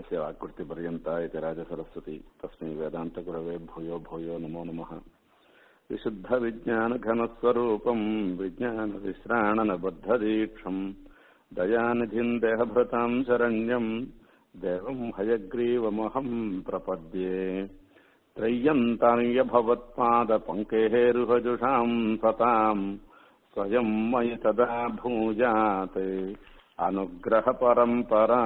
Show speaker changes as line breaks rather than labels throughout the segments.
यस्य वाक्कृतिपर्यन्ता इति राजसरस्वती तस्मै वेदान्तगुरवे भूयो भूयो नमो नमः विशुद्धविज्ञानघनस्वरूपम् विज्ञानविश्राणनबद्धदीक्षम् दयानिधिम् देहभृताम् शरण्यम् देवम् हयग्रीवमहम् प्रपद्ये त्रय्यन्तान्यभवत्पादपङ्केरुहजुषाम् सताम् स्वयम् मयि तदा भूयात् அனுகிரக பரம்பரா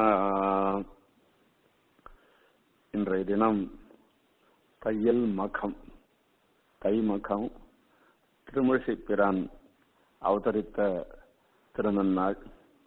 இன்றைய தினம் தையல் மகம் தைமகம் திருமிழிசை பிரான் அவதரித்த திருநன்னாள்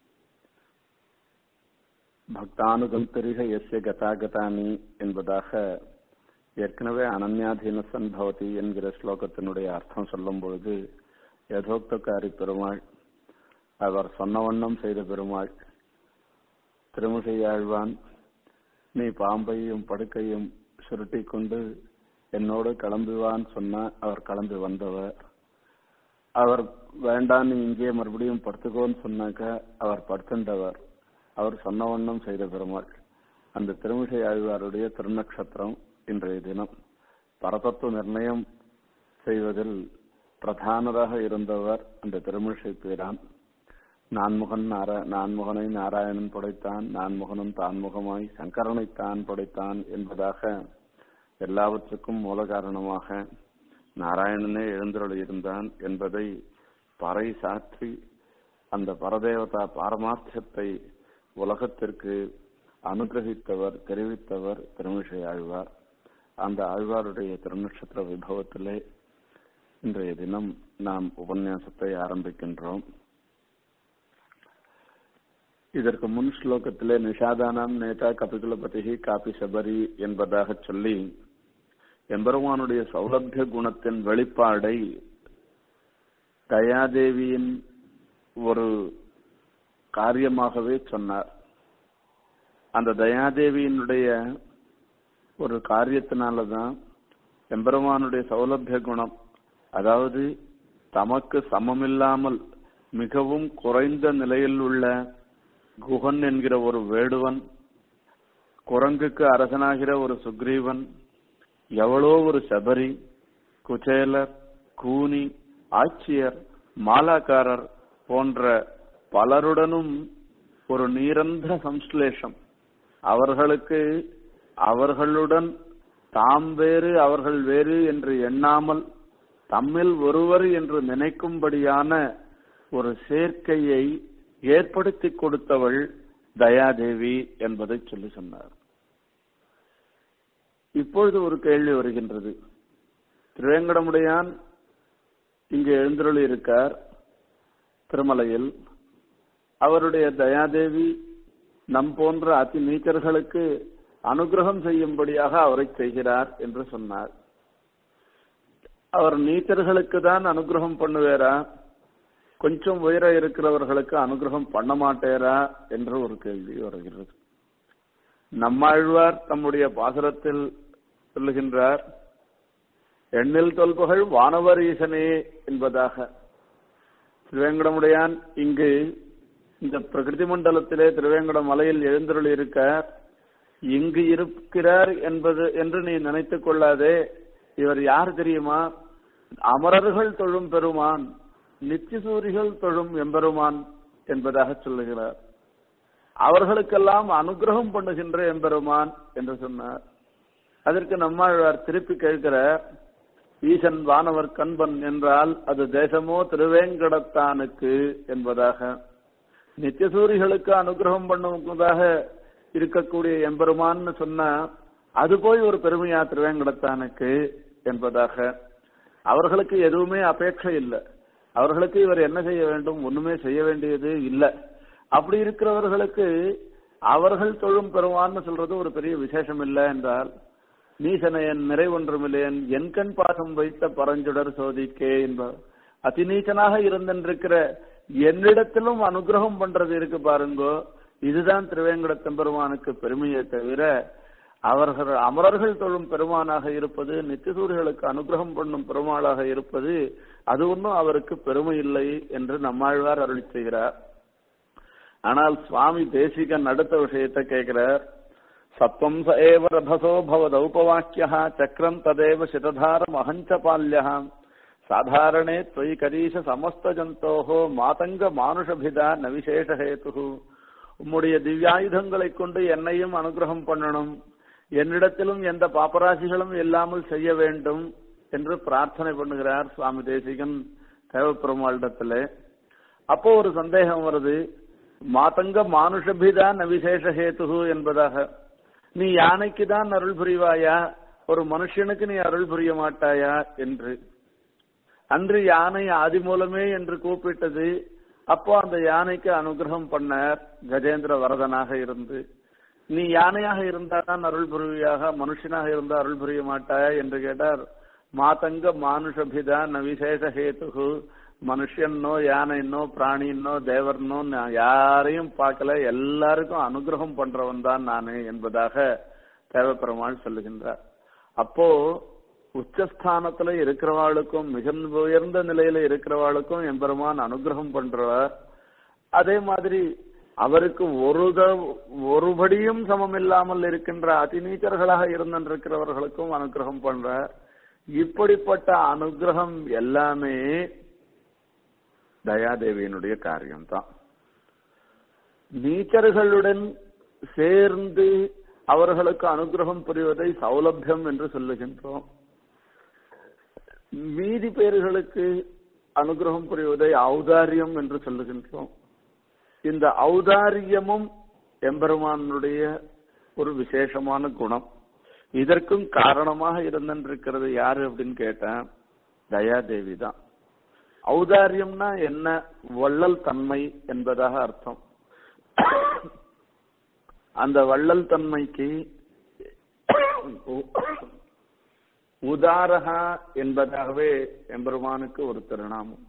பக்தானுகந்தரிக எஸ்ய கதாகதானி என்பதாக ஏற்கனவே அனன்யாதீன சன்பவதி என்கிற ஸ்லோகத்தினுடைய அர்த்தம் சொல்லும் பொழுது யதோக்தக்காரி பெருமாள் அவர் சொன்ன வண்ணம் செய்த பெருமாள் திருமிசையாழ்வான் நீ பாம்பையும் படுக்கையும் சுருட்டி கொண்டு என்னோடு கிளம்புவான் சொன்ன அவர் கிளம்பி வந்தவர் அவர் வேண்டாம் நீ இங்கே மறுபடியும் படுத்துக்கோன்னு சொன்னாக்க அவர் படுத்துண்டவர் அவர் சொன்ன வண்ணம் செய்த பெருமாள் அந்த திருமிசை ஆழ்வாருடைய திருநக்ஷத்திரம் இன்றைய தினம் பரதத்துவ நிர்ணயம் செய்வதில் பிரதானராக இருந்தவர் அந்த திருமிசை பேரான் நான்முகன் நாரா நான்முகனை நாராயணன் படைத்தான் நான்முகனும் தான்முகமாய் சங்கரனைத்தான் படைத்தான் என்பதாக எல்லாவற்றுக்கும் மூல காரணமாக நாராயணனே எழுந்தருளியிருந்தான் என்பதை பறை சாற்றி அந்த பரதேவதா பாரமார்த்தத்தை உலகத்திற்கு அனுகிரகித்தவர் தெரிவித்தவர் திருமிஷை ஆழ்வார் அந்த ஆழ்வாருடைய திருநட்சத்திர விபவத்திலே இன்றைய தினம் நாம் உபன்யாசத்தை ஆரம்பிக்கின்றோம் இதற்கு முன் ஸ்லோகத்திலே நிஷாதானம் நேதா கபிகுலபதி காபி சபரி என்பதாக சொல்லி எம்பெருமானுடைய சௌலபிய குணத்தின் வெளிப்பாடை தயாதேவியின் ஒரு காரியமாகவே சொன்னார் அந்த தயாதேவியினுடைய ஒரு காரியத்தினாலதான் எம்பெருமானுடைய சௌலபிய குணம் அதாவது தமக்கு சமமில்லாமல் மிகவும் குறைந்த நிலையில் உள்ள குகன் என்கிற ஒரு வேடுவன் குரங்குக்கு அரசனாகிற ஒரு சுக்ரீவன் எவ்வளோ ஒரு சபரி குச்சேலர் கூனி ஆட்சியர் மாலாக்காரர் போன்ற பலருடனும் ஒரு நீரந்த சம்ஸ்லேஷம் அவர்களுக்கு அவர்களுடன் தாம் வேறு அவர்கள் வேறு என்று எண்ணாமல் தம்மில் ஒருவர் என்று நினைக்கும்படியான ஒரு சேர்க்கையை ஏற்படுத்தி கொடுத்தவள் தயாதேவி என்பதை சொல்லி சொன்னார் இப்பொழுது ஒரு கேள்வி வருகின்றது திருவேங்கடமுடையான் இங்கு எழுந்தருளி இருக்கார் திருமலையில் அவருடைய தயாதேவி நம் போன்ற அதி நீச்சர்களுக்கு அனுகிரகம் செய்யும்படியாக அவரை செய்கிறார் என்று சொன்னார் அவர் நீச்சர்களுக்கு தான் அனுகிரகம் பண்ணுவேரா கொஞ்சம் உயர இருக்கிறவர்களுக்கு அனுகிரகம் பண்ண மாட்டேரா என்று ஒரு கேள்வி வருகிறது நம்மாழ்வார் தம்முடைய பாசுரத்தில் சொல்லுகின்றார் எண்ணில் தொல்புகள் வானவர் ஈசனே என்பதாக திருவேங்கடமுடையான் இங்கு இந்த பிரகிருதி மண்டலத்திலே திருவேங்கட மலையில் எழுந்தருள் இருக்க இங்கு இருக்கிறார் என்பது என்று நீ நினைத்துக் கொள்ளாதே இவர் யார் தெரியுமா அமரர்கள் தொழும் பெருமான் நித்திசூரிகள் தொழும் எம்பெருமான் என்பதாக சொல்லுகிறார் அவர்களுக்கெல்லாம் அனுகிரகம் பண்ணுகின்ற எம்பெருமான் என்று சொன்னார் அதற்கு நம்மாழ்வார் திருப்பி கேட்கிறார் ஈசன் வானவர் கண்பன் என்றால் அது தேசமோ திருவேங்கடத்தானுக்கு என்பதாக நித்தியசூரிகளுக்கு அனுகிரகம் பண்ணுவதாக இருக்கக்கூடிய எம்பெருமான்னு சொன்னா அது போய் ஒரு பெருமையா திருவேங்கடத்தானுக்கு என்பதாக அவர்களுக்கு எதுவுமே அபேட்சை இல்லை அவர்களுக்கு இவர் என்ன செய்ய வேண்டும் ஒண்ணுமே செய்ய வேண்டியது இல்லை அப்படி இருக்கிறவர்களுக்கு அவர்கள் தொழும் பெறுவான்னு சொல்றது ஒரு பெரிய விசேஷம் இல்லை என்றால் நீசனையன் நிறைவொன்றுமில்லையன் என் கண் பாசம் வைத்த பரஞ்சுடர் சோதிக்கே என்பார் அதிநீச்சனாக இருந்திருக்கிற என்னிடத்திலும் அனுகிரகம் பண்றது இருக்கு பாருங்கோ இதுதான் திருவேங்கட பெருமானுக்கு பெருமையை தவிர அவர்கள் அமரர்கள் தொழும் பெருமானாக இருப்பது நித்திசூரிகளுக்கு அனுகிரகம் பண்ணும் பெருமாளாக இருப்பது அது ஒன்றும் அவருக்கு பெருமை இல்லை என்று நம்மாழ்வார் அருளி செய்கிறார் ஆனால் சுவாமி தேசிகன் அடுத்த விஷயத்தை கேட்கிறார் சத்வம் ச ஏவ ரபசோ பவதௌபவாக்கிய சக்கரம் ததேவ சிததாரமஹஞ்ச பால்ய சாதாரணே त्वयि கரீஷ சமஸ்த ஜந்தோஹோ மாதங்க மானுஷபிதா ந விசேஷ ஹேத்து உம்முடைய திவ்யாயுதங்களை கொண்டு என்னையும் அனுகிரகம் பண்ணணும் என்னிடத்திலும் எந்த பாப்பராசிகளும் இல்லாமல் செய்ய வேண்டும் என்று பிரார்த்தனை பண்ணுகிறார் சுவாமி தேசிகன் தேவப்பெருமாளிடத்துல அப்போ ஒரு சந்தேகம் வருது மாதங்க மானுஷபிதா ந விசேஷ ஹேத்து என்பதாக நீ யானைக்கு தான் அருள் புரிவாயா ஒரு மனுஷனுக்கு நீ அருள் புரிய மாட்டாயா என்று அன்று யானை ஆதி மூலமே என்று கூப்பிட்டது அப்போ அந்த யானைக்கு அனுகிரகம் பண்ணார் கஜேந்திர வரதனாக இருந்து நீ யானையாக இருந்தாதான் அருள் புரிவியாக மனுஷனாக இருந்தா அருள் புரிய மாட்டாயா என்று கேட்டார் மாதங்க மானுஷபிதா ந விசேஷ ஹேத்து மனுஷன்னோ யானைன்னோ பிராணின்னோ தேவர்னோ நான் யாரையும் பார்க்கல எல்லாருக்கும் அனுகிரகம் பண்றவன் தான் நானு என்பதாக தேவப்பெருமாள் சொல்லுகின்றார் அப்போ உச்சஸ்தானத்துல இருக்கிறவாளுக்கும் மிக உயர்ந்த நிலையில இருக்கிறவாளுக்கும் எம்பெருமான் அனுகிரகம் பண்றவர் அதே மாதிரி அவருக்கு ஒரு ஒருபடியும் சமம் இல்லாமல் இருக்கின்ற அதிநீச்சர்களாக இருந்திருக்கிறவர்களுக்கும் அனுகிரகம் பண்ற இப்படிப்பட்ட அனுகிரகம் எல்லாமே தயாதேவியினுடைய காரியம்தான் நீச்சர்களுடன் சேர்ந்து அவர்களுக்கு அனுகிரகம் புரிவதை சௌலபியம் என்று சொல்லுகின்றோம் மீதி பேர்களுக்கு அனுகிரகம் புரிவதை ஔதாரியம் என்று சொல்லுகின்றோம் இந்த ஔதாரியமும் எம்பெருமானுடைய ஒரு விசேஷமான குணம் இதற்கும் காரணமாக இருந்திருக்கிறது யாரு அப்படின்னு கேட்டேன் தயாதேவி தான் ஔதாரியம்னா என்ன வள்ளல் தன்மை என்பதாக அர்த்தம் அந்த வள்ளல் தன்மைக்கு உதாரகா என்பதாகவே எம்பெருமானுக்கு ஒரு திருநாமம்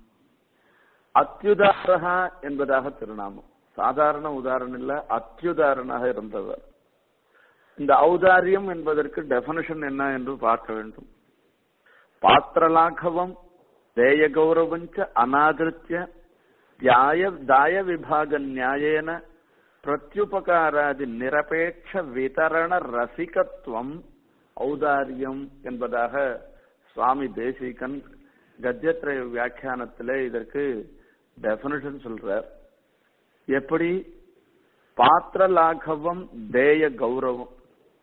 அத்யுதாரகா என்பதாக திருநாமம் சாதாரண உதாரணம் இல்ல அத்யுதாரணாக இருந்தவர் இந்த ஔதாரியம் என்பதற்கு டெபனிஷன் என்ன என்று பார்க்க வேண்டும் பாத்திரலாഘவம் தேய கௌரவஞ்ச அநாகிருத்திய தியாய தாய விபாக நியாயேன பிரத்யுபகாராதி நிரபேட்ச விதரண ரசிகத்துவம் ஔதாரியம் என்பதாக சுவாமி தேசிகன் கத்தியத்திரய வியாக்கியானத்திலே இதற்கு டெபினிஷன் சொல்றார் எப்படி பாத்திர லாகவம் தேய கௌரவம்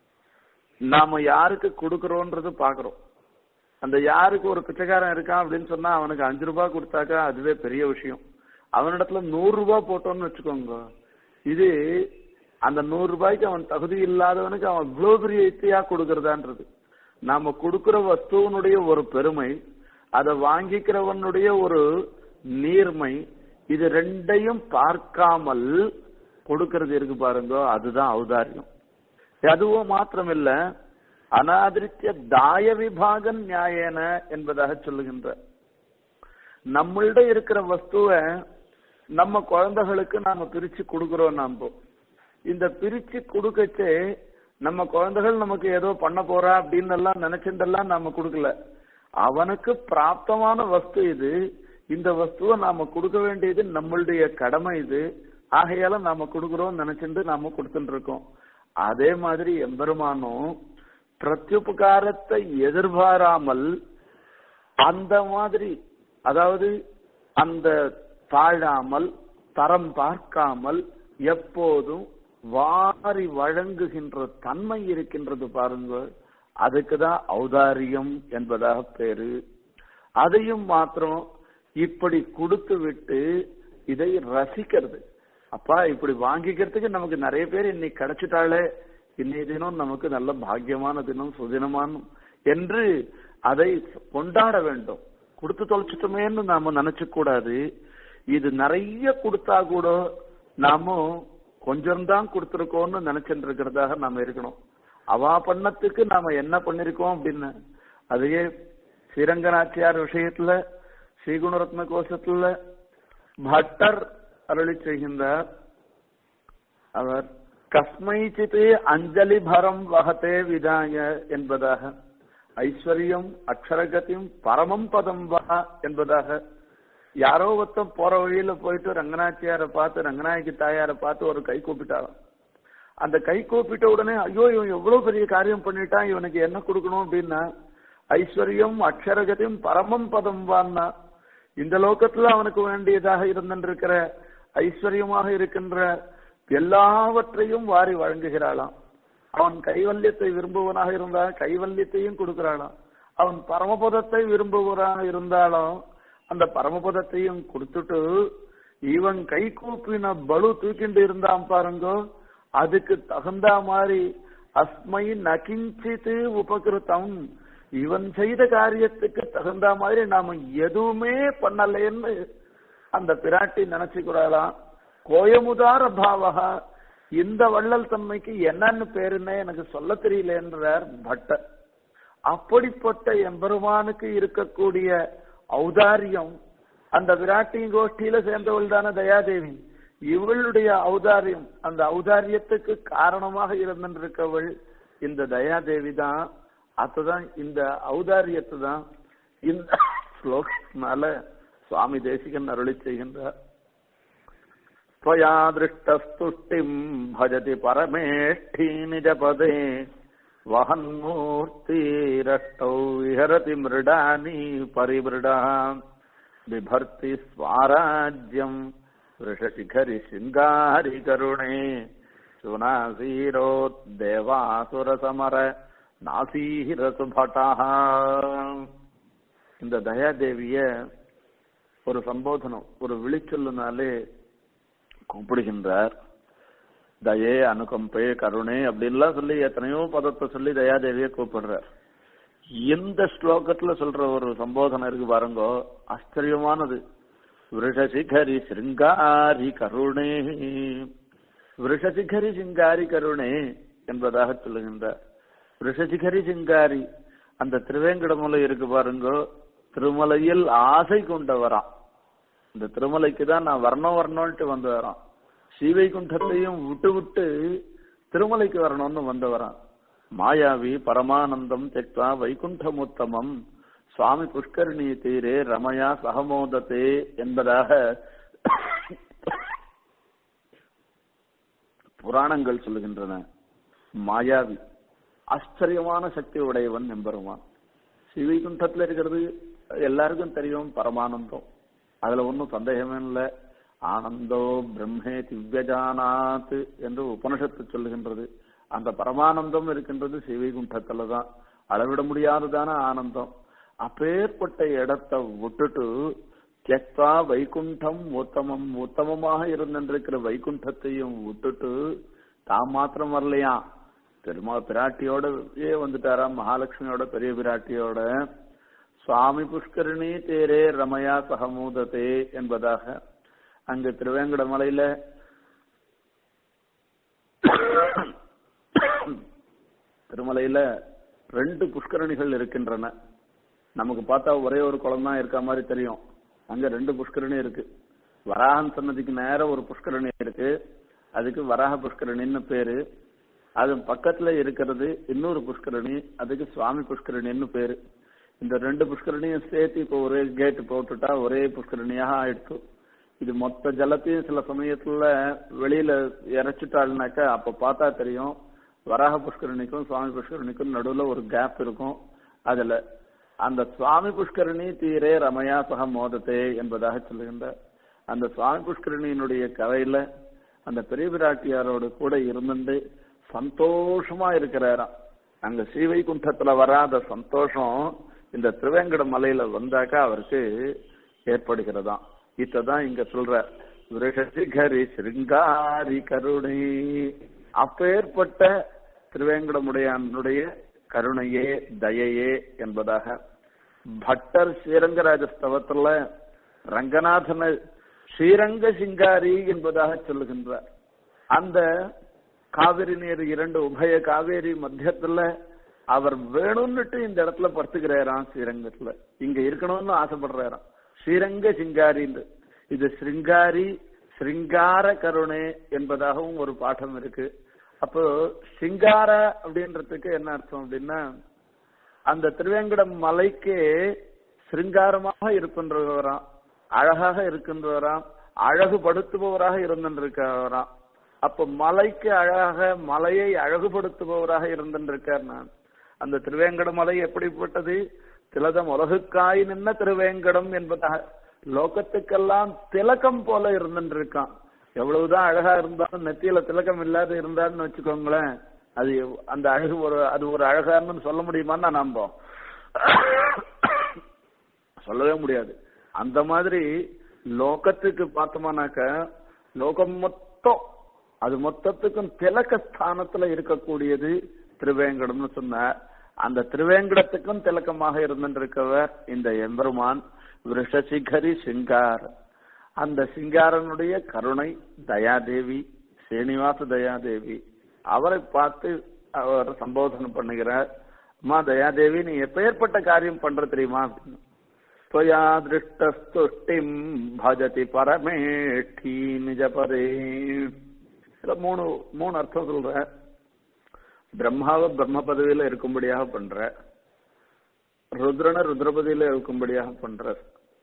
நாம யாருக்கு கொடுக்கறோன்றது பாக்குறோம் அந்த யாருக்கு ஒரு பிச்சைக்காரன் இருக்கான் அப்படின்னு சொன்னா அவனுக்கு அஞ்சு ரூபாய் கொடுத்தாக்கா அதுவே பெரிய விஷயம் அவனிடத்துல நூறு ரூபாய் போட்டோம்னு வச்சுக்கோங்க இது அந்த நூறு ரூபாய்க்கு அவன் தகுதி இல்லாதவனுக்கு அவன் இவ்வளவு பெரிய இத்தையா கொடுக்கறதான்றது நாம கொடுக்கிற வஸ்துவனுடைய ஒரு பெருமை அதை வாங்கிக்கிறவனுடைய ஒரு நீர்மை இது ரெண்டையும் பார்க்காமல் கொடுக்கறது இருக்கு பாருங்க அதுதான் ஔதாரியம் அதுவும் மாத்திரமில்ல அனாதிருத்திய தாய விபாகன் நியாயன என்பதாக சொல்லுகின்ற நம்மள்ட இருக்கிற வஸ்துவை நம்ம குழந்தைகளுக்கு நாம பிரிச்சு கொடுக்கிறோம் நாம இந்த பிரிச்சு கொடுக்கச்சே நம்ம குழந்தைகள் நமக்கு ஏதோ பண்ண போறா அப்படின்னு எல்லாம் நினைச்சிருந்தெல்லாம் நாம கொடுக்கல அவனுக்கு பிராப்தமான வஸ்து இது இந்த வஸ்துவை நாம கொடுக்க வேண்டியது நம்மளுடைய கடமை இது ஆகையால நாம கொடுக்கிறோம் நினைச்சிட்டு நாம கொடுத்துட்டு இருக்கோம் அதே மாதிரி எம்பெருமானும் பிரத்யுபகாரத்தை எதிர்பாராமல் அந்த மாதிரி அதாவது அந்த தாழாமல் தரம் பார்க்காமல் எப்போதும் வாரி வழங்குகின்ற தன்மை இருக்கின்றது பாருங்க அதுக்குதான் ஔதாரியம் என்பதாக பேரு அதையும் மாத்திரம் இப்படி கொடுத்து விட்டு இதை ரசிக்கிறது அப்பா இப்படி வாங்கிக்கிறதுக்கு நமக்கு நிறைய பேர் இன்னைக்கு கிடைச்சிட்டாலே இன்னைய தினம் நமக்கு நல்ல பாக்கியமான தினம் சுதினமான என்று அதை கொண்டாட வேண்டும் கொடுத்து தொலைச்சிட்டோமேன்னு நாம நினைச்ச கூடாது இது நிறைய கொடுத்தா கூட நாம கொஞ்சம் தான் கொடுத்திருக்கோம்னு நினைச்சிட்டு இருக்கிறதாக நாம இருக்கணும் அவா பண்ணத்துக்கு நாம என்ன பண்ணிருக்கோம் அப்படின்னு அதையே ஸ்ரீரங்கநாச்சியார் விஷயத்துல ஸ்ரீகுணரத்ன கோஷத்துல பட்டர் அருளி செய்கின்றார் அவர் கஸ்மைச்சித் அஞ்சலி பரம் வகத்தே விதாய என்பதாக ஐஸ்வர்யம் அக்ஷரகத்தியும் பரமம் பதம் வா என்பதாக யாரோ ஒருத்தன் போற வழியில போயிட்டு ரங்கநாச்சியார பார்த்து ரங்கநாயகி தாயார பார்த்து ஒரு கை கூப்பிட்டாராம் அந்த கை கூப்பிட்ட உடனே ஐயோ இவன் எவ்வளவு பெரிய காரியம் பண்ணிட்டான் இவனுக்கு என்ன கொடுக்கணும் அப்படின்னா ஐஸ்வர்யம் அக்ஷரகதையும் பரமம் பதம் வான்னா இந்த லோகத்துல அவனுக்கு வேண்டியதாக இருந்திருக்கிற ஐஸ்வர்யமாக இருக்கின்ற எல்லாவற்றையும் வாரி வழங்குகிறாளாம் அவன் கைவல்யத்தை விரும்புவனாக இருந்தால் கைவல்யத்தையும் கொடுக்கிறாளாம் அவன் பரமபதத்தை விரும்புவனாக இருந்தாலும் அந்த பரமபதத்தையும் கொடுத்துட்டு இவன் கை கூப்பின பலு தூக்கிண்டு இருந்தான் பாருங்கோ அதுக்கு தகுந்த மாதிரி அஸ்மை நகிஞ்சித்து உபகிருத்தம் இவன் செய்த காரியத்துக்கு தகுந்த மாதிரி நாம எதுவுமே பண்ணலேன்னு அந்த பிராட்டி நினைச்சுக்கூடாதான் கோயமுதார பாவகா இந்த வள்ளல் தன்மைக்கு என்னன்னு பேருன்னே எனக்கு சொல்ல தெரியல என்றார் பட்டர் அப்படிப்பட்ட எம்பெருமானுக்கு இருக்கக்கூடிய ஔதாரியம் அந்த விராட்டி கோஷ்டியில சேர்ந்தவள் தானே தயாதேவி இவளுடைய ஔதாரியம் அந்த ஔதாரியத்துக்கு காரணமாக இருந்திருக்கவள் இந்த தயாதேவி தான் அதுதான் இந்த ஔதாரியத்தை தான் இந்த ஸ்லோகத்தினால சுவாமி தேசிகன் அருளி செய்கின்றார் त्वया दृष्टस्तुष्टिम् भजति परमेष्ठी निजपदे वहन्मूर्तिरष्टौ विहरति मृडानि परिमृडः बिभर्ति स्वाराज्यम् वृषशिखरि शृङ्गारि करुणे சுனாசீரோத்தேவாசுரசமர நாசீரசுபட்டாக இந்த தயாதேவிய ஒரு சம்போதனம் ஒரு விழிச்சொல்லுனாலே கூப்பிடுகின்றார் தயே அனுகம்பே கருணே அப்படின்லாம் சொல்லி எத்தனையோ பதத்தை சொல்லி தயாதேவிய கூப்பிடுறார் இந்த ஸ்லோகத்துல சொல்ற ஒரு சம்போதனை இருக்கு பாருங்கோ ஆச்சரியமானது விருஷசிகரி சிருங்காரி கருணே விருஷசிகரி சிங்காரி கருணே என்பதாக சொல்லுகின்றார் விருஷசிகரி சிங்காரி அந்த திருவேங்கடமலை இருக்கு பாருங்கோ திருமலையில் ஆசை கொண்டவராம் இந்த திருமலைக்கு தான் நான் வரணும் வரணும்ட்டு வந்து வரான் ஸ்ரீவைகுண்டத்தையும் விட்டு விட்டு திருமலைக்கு வரணும்னு வந்து வரான் மாயாவி பரமானந்தம் தெக்வா வைகுண்டமுத்தமம் சுவாமி புஷ்கரணி தீரே ரமயா சகமோதத்தே என்பதாக புராணங்கள் சொல்லுகின்றன மாயாவி ஆச்சரியமான சக்தி உடையவன் எம்பெருமான் ஸ்ரீவைகுண்டத்துல இருக்கிறது எல்லாருக்கும் தெரியும் பரமானந்தம் அதுல ஒன்றும் சந்தேகமே இல்லை ஆனந்தோ பிரம்மே திவ்யஜானாத் என்று உபனிஷத்து சொல்லுகின்றது அந்த பரமானந்தம் இருக்கின்றது சிவைகுண்டத்துல தான் அளவிட முடியாததான ஆனந்தம் அப்பேற்பட்ட இடத்தை விட்டுட்டு தியக்வா வைகுண்டம் உத்தமம் உத்தமமாக இருந்திருக்கிற வைகுண்டத்தையும் விட்டுட்டு தாம் மாத்திரம் வரலையா பெருமா பிராட்டியோட வந்துட்டாராம் மகாலட்சுமியோட பெரிய பிராட்டியோட சுவாமி புஷ்கரணி தேரே ரமயா சகமூதத்தே என்பதாக அங்கு திருவேங்கட மலையில திருமலையில ரெண்டு புஷ்கரணிகள் இருக்கின்றன நமக்கு பார்த்தா ஒரே ஒரு குளம் தான் இருக்க மாதிரி தெரியும் அங்க ரெண்டு புஷ்கரணி இருக்கு வராகன் சன்னதிக்கு நேர ஒரு புஷ்கரணி இருக்கு அதுக்கு வராக புஷ்கரணின்னு பேரு அது பக்கத்துல இருக்கிறது இன்னொரு புஷ்கரணி அதுக்கு சுவாமி புஷ்கரணின்னு பேரு இந்த ரெண்டு புஷ்கரணியும் சேர்த்து இப்போ ஒரே கேட் போட்டுட்டா ஒரே புஷ்கரணியாக ஆயிடுச்சு இது மொத்த ஜலத்தையும் சில சமயத்துல வெளியில இறைச்சிட்டாள்னாக்கா அப்ப பார்த்தா தெரியும் வராக புஷ்கரணிக்கும் சுவாமி புஷ்கரணிக்கும் நடுவுல ஒரு கேப் இருக்கும் அதுல அந்த சுவாமி புஷ்கரணி தீரே ரமயா சக மோதத்தே என்பதாக சொல்லுகின்ற அந்த சுவாமி புஷ்கரணியினுடைய கரையில அந்த பெரிய பிராட்டியாரோடு கூட இருந்துட்டு சந்தோஷமா இருக்கிறாராம் அங்க ஸ்ரீவைகுண்டத்துல வராத சந்தோஷம் இந்த திருவேங்கட மலையில வந்தாக்கா அவருக்கு ஏற்படுகிறதாம் இதான் இங்க சொல்ற விருஷசிகரி சிருங்காரி கருணை அப்பேற்பட்ட திருவேங்கடமுடையானுடைய கருணையே தயையே என்பதாக பட்டர் ஸ்ரீரங்கராஜ ஸ்தவத்துல ரங்கநாதன ஸ்ரீரங்க சிங்காரி என்பதாக சொல்லுகின்றார் அந்த காவிரி நீர் இரண்டு உபய காவேரி மத்தியத்துல அவர் வேணும்னுட்டு இந்த இடத்துல படுத்துக்கிறாராம் ஸ்ரீரங்கத்துல இங்க இருக்கணும்னு ஆசைப்படுறாராம் ஸ்ரீரங்க சிங்காரின்னு இது ஸ்ருங்காரி ஸ்ருங்கார கருணை என்பதாகவும் ஒரு பாடம் இருக்கு அப்போ சிங்கார அப்படின்றதுக்கு என்ன அர்த்தம் அப்படின்னா அந்த திருவேங்கடம் மலைக்கு சிருங்காரமாக இருக்கின்றவராம் அழகாக இருக்கின்றவராம் அழகுபடுத்துபவராக இருந்திருக்கிறவராம் அப்ப மலைக்கு அழகாக மலையை அழகுபடுத்துபவராக இருந்திருக்கார் நான் அந்த திருவேங்கட மலை எப்படிப்பட்டது திலதம் உலகுக்காய் நின்ன திருவேங்கடம் என்பதாக லோகத்துக்கெல்லாம் திலக்கம் போல இருந்துருக்கான் எவ்வளவுதான் அழகா இருந்தாலும் நெத்தியில திலக்கம் இல்லாத இருந்தாருன்னு வச்சுக்கோங்களேன் அது அந்த அழகு ஒரு அது ஒரு அழகான்னு சொல்ல முடியுமான்னு நான் நம்போம் சொல்லவே முடியாது அந்த மாதிரி லோகத்துக்கு பார்த்தோம்னாக்க லோகம் மொத்தம் அது மொத்தத்துக்கும் திலக்க ஸ்தானத்துல இருக்கக்கூடியது திருவேங்கடம்னு சொன்னார் அந்த திருவேங்கடத்துக்கும் திலக்கமாக இருந்திருக்கவர் இந்த எம்பெருமான் விஷசிகரி சிங்கார் அந்த சிங்காரனுடைய கருணை தயாதேவி ஸ்ரீனிவாச தயாதேவி அவரை பார்த்து அவர் சம்போதனை பண்ணுகிறார் அம்மா தயாதேவி நீ எப்பேற்பட்ட காரியம் பண்ற தெரியுமா அப்படின்னு त्वया திருஷ்டஸ்துஷ்டிம் பஜதி பரமேஷ்டி நிஜபதே இதுல மூணு மூணு அர்த்தம் சொல்ற பிரம்மாவை பிரம்ம பதவியில இருக்கும்படியாக பண்ற ருத்ரனை ருத்ர பதவியில இருக்கும்படியாக பண்ற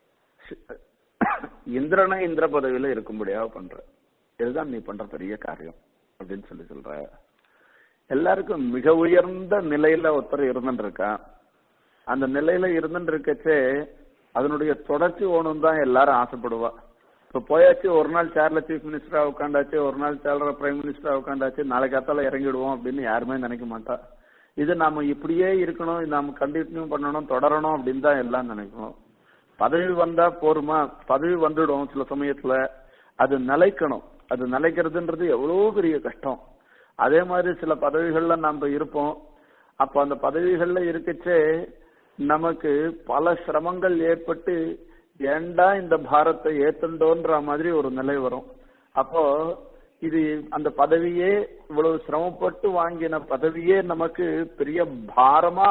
இந்திரனை இந்திர பதவியில இருக்கும்படியாக பண்ற இதுதான் நீ பண்ற பெரிய காரியம் அப்படின்னு சொல்லி சொல்ற எல்லாருக்கும் மிக உயர்ந்த நிலையில ஒருத்தர் இருந்துட்டு இருக்கான் அந்த நிலையில இருந்துட்டு இருக்கச்சே அதனுடைய தொடர்ச்சி ஓணும் தான் எல்லாரும் ஆசைப்படுவா இப்ப போயாச்சு ஒரு நாள் சேர்ல சீஃப் மினிஸ்டரா உட்காண்டாச்சு ஒரு நாள் சேர்ல பிரைம் மினிஸ்டரா உட்காண்டாச்சு நாளைக்கு காத்தால இறங்கிடுவோம் அப்படின்னு யாருமே நினைக்க மாட்டா இது நாம இப்படியே இருக்கணும் நாம கண்டினியூ பண்ணணும் தொடரணும் அப்படின்னு தான் எல்லாம் நினைக்கணும் பதவி வந்தா போருமா பதவி வந்துடும் சில சமயத்துல அது நிலைக்கணும் அது நிலைக்கிறதுன்றது எவ்வளவு பெரிய கஷ்டம் அதே மாதிரி சில பதவிகள்ல நாம இருப்போம் அப்ப அந்த பதவிகள்ல இருக்கச்சே நமக்கு பல சிரமங்கள் ஏற்பட்டு ஏண்டா இந்த பாரத்தை ஏத்துண்டோன்ற மாதிரி ஒரு நிலை வரும் அப்போ இது அந்த பதவியே இவ்வளவு சிரமப்பட்டு வாங்கின பதவியே நமக்கு பெரிய பாரமா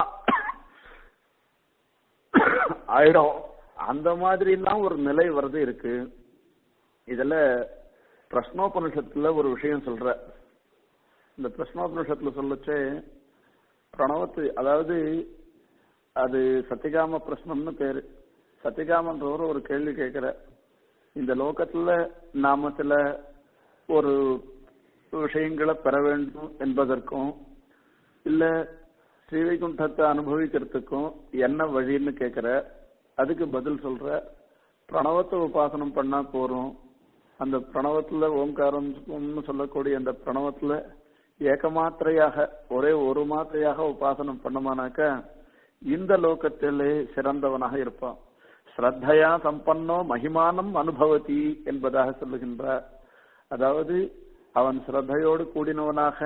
ஆயிடும் அந்த மாதிரி எல்லாம் ஒரு நிலை வருது இருக்கு இதுல பிரஷ்னோபனிஷத்துல ஒரு விஷயம் சொல்ற இந்த பிரஷ்னோபனிஷத்துல சொல்லச்சே பிரணவத்து அதாவது அது சத்தியகாம பிரശ്னம்னு பேரு சத்தியகாமன்றவர் ஒரு கேள்வி கேட்கிற இந்த லோகத்துல நாம சில ஒரு விஷயங்களை பெற வேண்டும் என்பதற்கும் இல்ல ஸ்ரீவைகுண்டத்தை அனுபவிக்கிறதுக்கும் என்ன வழின்னு கேட்கிற அதுக்கு பதில் சொல்ற பிரணவத்தை உபாசனம் பண்ணா போறோம் அந்த பிரணவத்துல ஓங்காரம் சொல்லக்கூடிய அந்த பிரணவத்துல ஏகமாத்திரையாக ஒரே ஒரு மாத்திரையாக உபாசனம் பண்ணமானாக்க இந்த லோகத்திலே சிறந்தவனாக இருப்பான் ஸ்ரத்தையா சம்பன்னோ மகிமானம் அனுபவதி என்பதாக சொல்லுகின்றார் அதாவது அவன் ஸ்ரத்தையோடு கூடினவனாக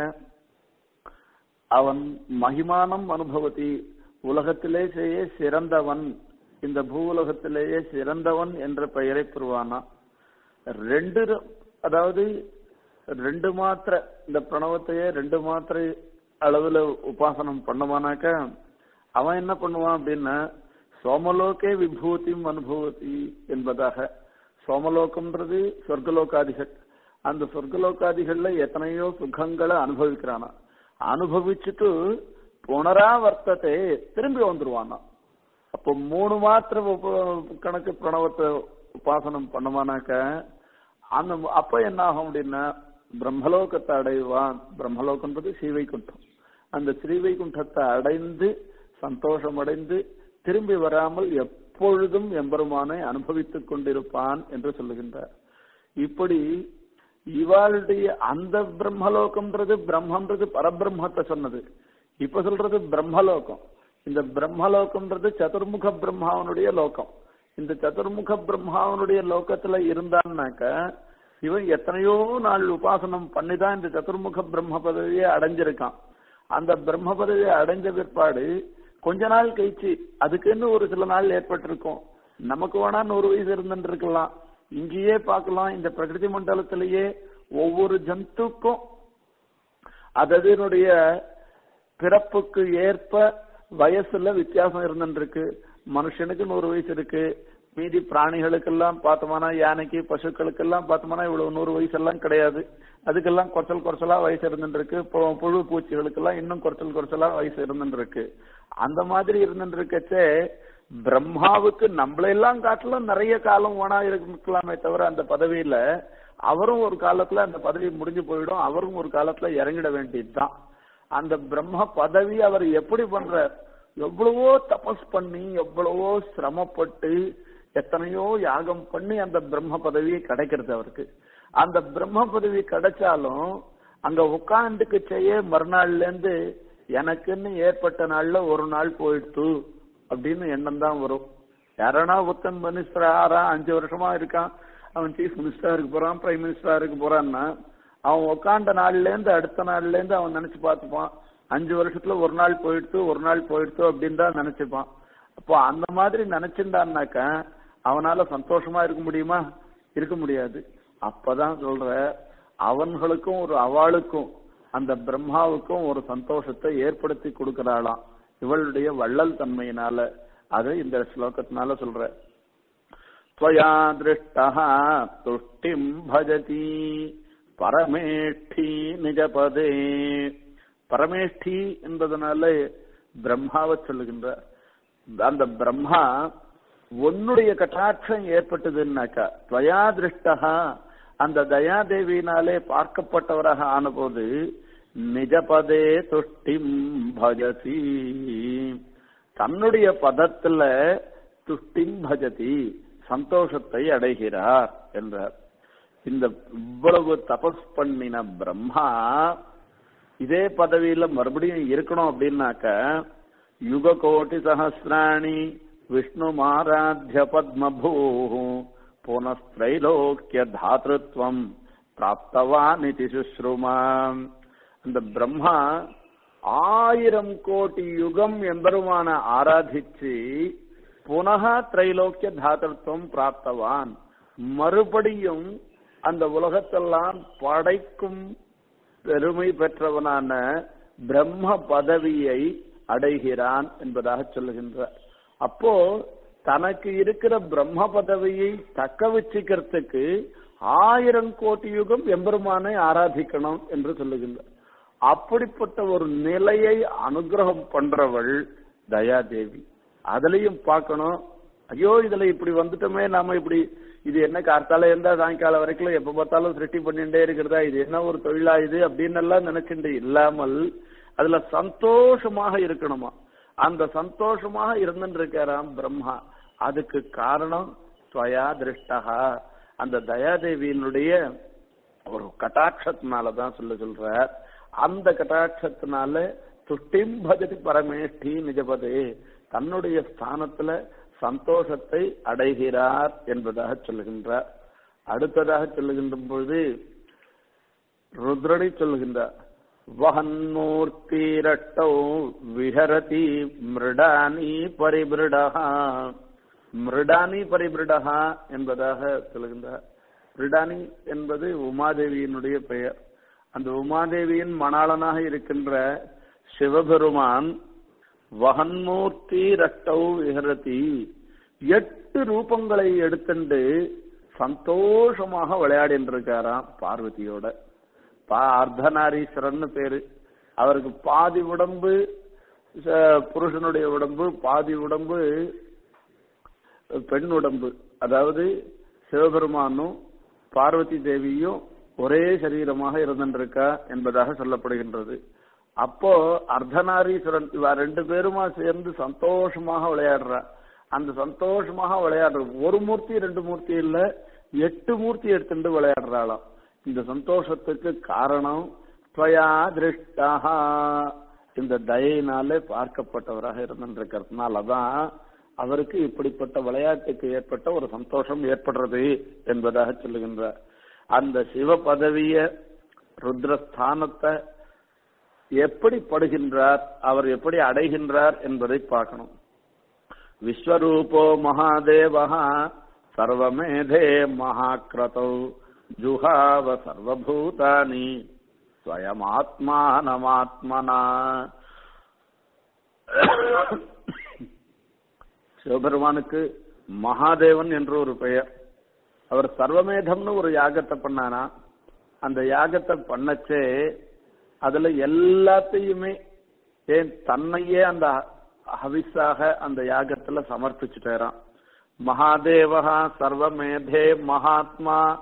அவன் மகிமானம் அனுபவதி உலகத்திலே செய்ய சிறந்தவன் இந்த பூ உலகத்திலேயே சிறந்தவன் என்ற பெயரை பெறுவானா ரெண்டு அதாவது ரெண்டு மாத்திரை இந்த பிரணவத்தையே ரெண்டு மாத்திரை அளவுல உபாசனம் பண்ணுவானாக்க அவன் என்ன பண்ணுவான் அப்படின்னா சோமலோகே விபூதியும் அனுபவத்தி என்பதாக சோமலோகம்ன்றது சொர்க்கலோகாதிகள் அந்த சொர்க்கலோகாதிகள்ல எத்தனையோ சுகங்களை அனுபவிக்கிறானா அனுபவிச்சுட்டு புனராவர்த்தத்தை திரும்பி வந்துருவானா அப்போ மூணு மாத்திர கணக்கு பிரணவத்தை உபாசனம் பண்ணுவானாக்க அந்த அப்ப என்ன ஆகும் அப்படின்னா பிரம்மலோகத்தை அடைவான் பிரம்மலோகன்றது ஸ்ரீவைகுண்டம் அந்த ஸ்ரீவைகுண்டத்தை அடைந்து சந்தோஷம் அடைந்து திரும்பி வராமல் எப்பொழுதும் எம்பெருமானை அனுபவித்துக் கொண்டிருப்பான் என்று சொல்லுகின்றார் இப்படி இவாளுடைய அந்த பிரம்மலோகம்ன்றது பிரம்மன்றது பரபிரம்மத்தை சொன்னது இப்ப சொல்றது பிரம்மலோகம் இந்த பிரம்மலோகம்ன்றது சதுர்முக பிரம்மாவனுடைய லோகம் இந்த சதுர்முக பிரம்மாவனுடைய லோகத்துல இருந்தான்னாக்க இவன் எத்தனையோ நாள் உபாசனம் பண்ணிதான் இந்த சதுர்முக பிரம்ம பதவியை அடைஞ்சிருக்கான் அந்த பிரம்ம பதவியை அடைஞ்ச பிற்பாடு கொஞ்ச நாள் கழிச்சு அதுக்குன்னு ஒரு சில நாள் ஏற்பட்டிருக்கும் நமக்கு வேணா நூறு வயசு இருந்துட்டு இருக்கலாம் இங்கேயே பார்க்கலாம் இந்த பிரகிருதி மண்டலத்திலேயே ஒவ்வொரு ஜந்துக்கும் அதனுடைய பிறப்புக்கு ஏற்ப வயசுல வித்தியாசம் இருந்துட்டு இருக்கு மனுஷனுக்கு நூறு வயசு இருக்கு மீதி பிராணிகளுக்கெல்லாம் பார்த்தோம்னா யானைக்கு பசுக்களுக்கெல்லாம் பார்த்தோம்னா இவ்வளவு நூறு வயசு எல்லாம் கிடையாது அதுக்கெல்லாம் குறைச்சல் குறைச்சலா வயசு இருந்துட்டு இருக்கு புழு பூச்சிகளுக்கெல்லாம் இன்னும் குறைச்சல் குறைச்சலா வயசு இருந்துட்டு இருக்கு அந்த மாதிரி இருந்துட்டு இருக்கச்சே பிரம்மாவுக்கு நம்மளெல்லாம் காட்டிலும் நிறைய காலம் வேணா இருக்கலாமே தவிர அந்த பதவியில அவரும் ஒரு காலத்துல அந்த பதவி முடிஞ்சு போயிடும் அவரும் ஒரு காலத்துல இறங்கிட வேண்டியதுதான் அந்த பிரம்ம பதவி அவர் எப்படி பண்றார் எவ்வளவோ தபஸ் பண்ணி எவ்வளவோ சிரமப்பட்டு எத்தனையோ யாகம் பண்ணி அந்த பிரம்ம பதவி கிடைக்கிறது அவருக்கு அந்த பிரம்ம பதவி கிடைச்சாலும் அங்க உட்காந்துக்கு செய்ய மறுநாள்ல இருந்து எனக்குன்னு ஏற்பட்ட நாள்ல ஒரு நாள் போயிடுத்து அப்படின்னு எண்ணம் தான் வரும் யாரானா ஒருத்தன் மினிஸ்டர் ஆறா அஞ்சு வருஷமா இருக்கான் அவன் சீஃப் மினிஸ்டரா இருக்க போறான் பிரைம் மினிஸ்டரா இருக்க போறான்னா அவன் உட்காண்ட நாள்ல இருந்து அடுத்த நாள்ல இருந்து அவன் நினைச்சு பார்த்துப்பான் அஞ்சு வருஷத்துல ஒரு நாள் போயிடுத்து ஒரு நாள் போயிடுத்து அப்படின்னு தான் நினைச்சுப்பான் அப்போ அந்த மாதிரி நினைச்சிருந்தான்னாக்க அவனால சந்தோஷமா இருக்க முடியுமா இருக்க முடியாது அப்பதான் சொல்ற அவன்களுக்கும் ஒரு அவளுக்கும் அந்த பிரம்மாவுக்கும் ஒரு சந்தோஷத்தை ஏற்படுத்தி கொடுக்கிறாளாம் இவளுடைய வள்ளல் தன்மையினால அது இந்த ஸ்லோகத்தினால சொல்ற त्वया दृष्टः तुष्टिम् भजति பரமேஷ்டி நிஜபதே பரமேஷ்டி என்பதனால பிரம்மாவை சொல்லுகின்றார் அந்த பிரம்மா உன்னுடைய கட்டாட்சம் ஏற்பட்டதுன்னாக்கா துவயா திருஷ்டா அந்த தயாதேவியினாலே பார்க்கப்பட்டவராக ஆனபோது நிஜபதே துஷ்டிம் பஜதி தன்னுடைய பதத்துல துஷ்டிம் பஜதி சந்தோஷத்தை அடைகிறார் என்றார் இந்த இவ்வளவு தபஸ் பண்ணின பிரம்மா இதே பதவியில மறுபடியும் இருக்கணும் அப்படின்னாக்க யுக கோட்டி சகசிராணி விஷ்ணு மாராத்திய பத்மபூ புனஸ்திரைலோக்கிய தாத்ருத்வம் பிராப்தவான் இது சுஸ்ருமா அந்த பிரம்மா ஆயிரம் கோடி யுகம் எம்பெருமான ஆராதிச்சு புனக திரைலோக்கிய தாதத்துவம் பிராப்தவான் மறுபடியும் அந்த உலகத்தெல்லாம் படைக்கும் பெருமை பெற்றவனான பிரம்ம பதவியை அடைகிறான் என்பதாக சொல்லுகின்றார் அப்போ தனக்கு இருக்கிற பிரம்ம பதவியை தக்க வச்சுக்கிறதுக்கு ஆயிரம் கோடி யுகம் எம்பெருமானை ஆராதிக்கணும் என்று சொல்லுகின்றார் அப்படிப்பட்ட ஒரு நிலையை அனுகிரகம் பண்றவள் தயாதேவி அதுலயும் பார்க்கணும் ஐயோ இதுல இப்படி வந்துட்டோமே நாம இப்படி இது என்ன கார்த்தால இருந்தா சாயங்காலம் வரைக்கும் எப்ப பார்த்தாலும் சிருஷ்டி பண்ணிட்டே இருக்கிறதா இது என்ன ஒரு தொழிலா இது அப்படின்னு எல்லாம் நினைச்சுட்டு இல்லாமல் அதுல சந்தோஷமாக இருக்கணுமா அந்த சந்தோஷமாக இருந்துட்டு இருக்காராம் பிரம்மா அதுக்கு காரணம் துவயா திருஷ்டகா அந்த தயாதேவியினுடைய ஒரு கட்டாட்சத்தினாலதான் சொல்ல சொல்ற அந்த கட்டாட்சத்தினால துஷ்டிம் பஜதி பரமேஷ்டி நிஜபதே தன்னுடைய ஸ்தானத்துல சந்தோஷத்தை அடைகிறார் என்பதாக சொல்லுகின்றார் அடுத்ததாக சொல்லுகின்ற பொழுது ருத்ரடி சொல்லுகின்றார் வகன்மூர்த்திரட்டௌ விஹரதி மிருடானி பரிபிருடா மிருடானி பரிபிருடா என்பதாக சொல்லுகின்றார் மிருடானி என்பது உமாதேவியினுடைய பெயர் அந்த உமாதேவியின் மணாளனாக இருக்கின்ற சிவபெருமான் வகன்மூர்த்தி ரட்டௌ விஹரதி எட்டு ரூபங்களை எடுத்துண்டு சந்தோஷமாக விளையாடிட்டு இருக்காராம் பார்வதியோட பா அர்த்தநாரீஸ்வரன் பேரு அவருக்கு பாதி உடம்பு புருஷனுடைய உடம்பு பாதி உடம்பு பெண் உடம்பு அதாவது சிவபெருமானும் பார்வதி தேவியும் ஒரே சரீரமாக இருந்திருக்கா என்பதாக சொல்லப்படுகின்றது அப்போ அர்த்தநாரீஸ்வரன் இவ ரெண்டு பேருமா சேர்ந்து சந்தோஷமாக விளையாடுறா அந்த சந்தோஷமாக விளையாடுற ஒரு மூர்த்தி ரெண்டு மூர்த்தி இல்ல எட்டு மூர்த்தி எடுத்துட்டு விளையாடுறாளாம் இந்த சந்தோஷத்துக்கு காரணம் துவயா திருஷ்டா இந்த தயினாலே பார்க்கப்பட்டவராக இருந்திருக்கிறதுனாலதான் அவருக்கு இப்படிப்பட்ட விளையாட்டுக்கு ஏற்பட்ட ஒரு சந்தோஷம் ஏற்படுறது என்பதாக சொல்லுகின்றார் அந்த சிவ பதவிய ருத்ரஸ்தானத்தை எப்படி படுகின்றார் அவர் எப்படி அடைகின்றார் என்பதை பார்க்கணும் விஸ்வரூபோ மகாதேவா சர்வமேதே மகாக்கிரதௌ ஜுஹாவ சர்வபூதானி ஸ்வயமாத்மானமாத்மனா சிவபெருமானுக்கு மகாதேவன் என்று ஒரு பெயர் அவர் சர்வமேதம்னு ஒரு யாகத்தை பண்ணானா அந்த யாகத்தை பண்ணச்சே அதுல எல்லாத்தையுமே ஏன் தன்னையே அந்த ஹவிஸாக அந்த யாகத்துல சமர்ப்பிச்சுட்டாராம் மகாதேவா சர்வமேதே மகாத்மா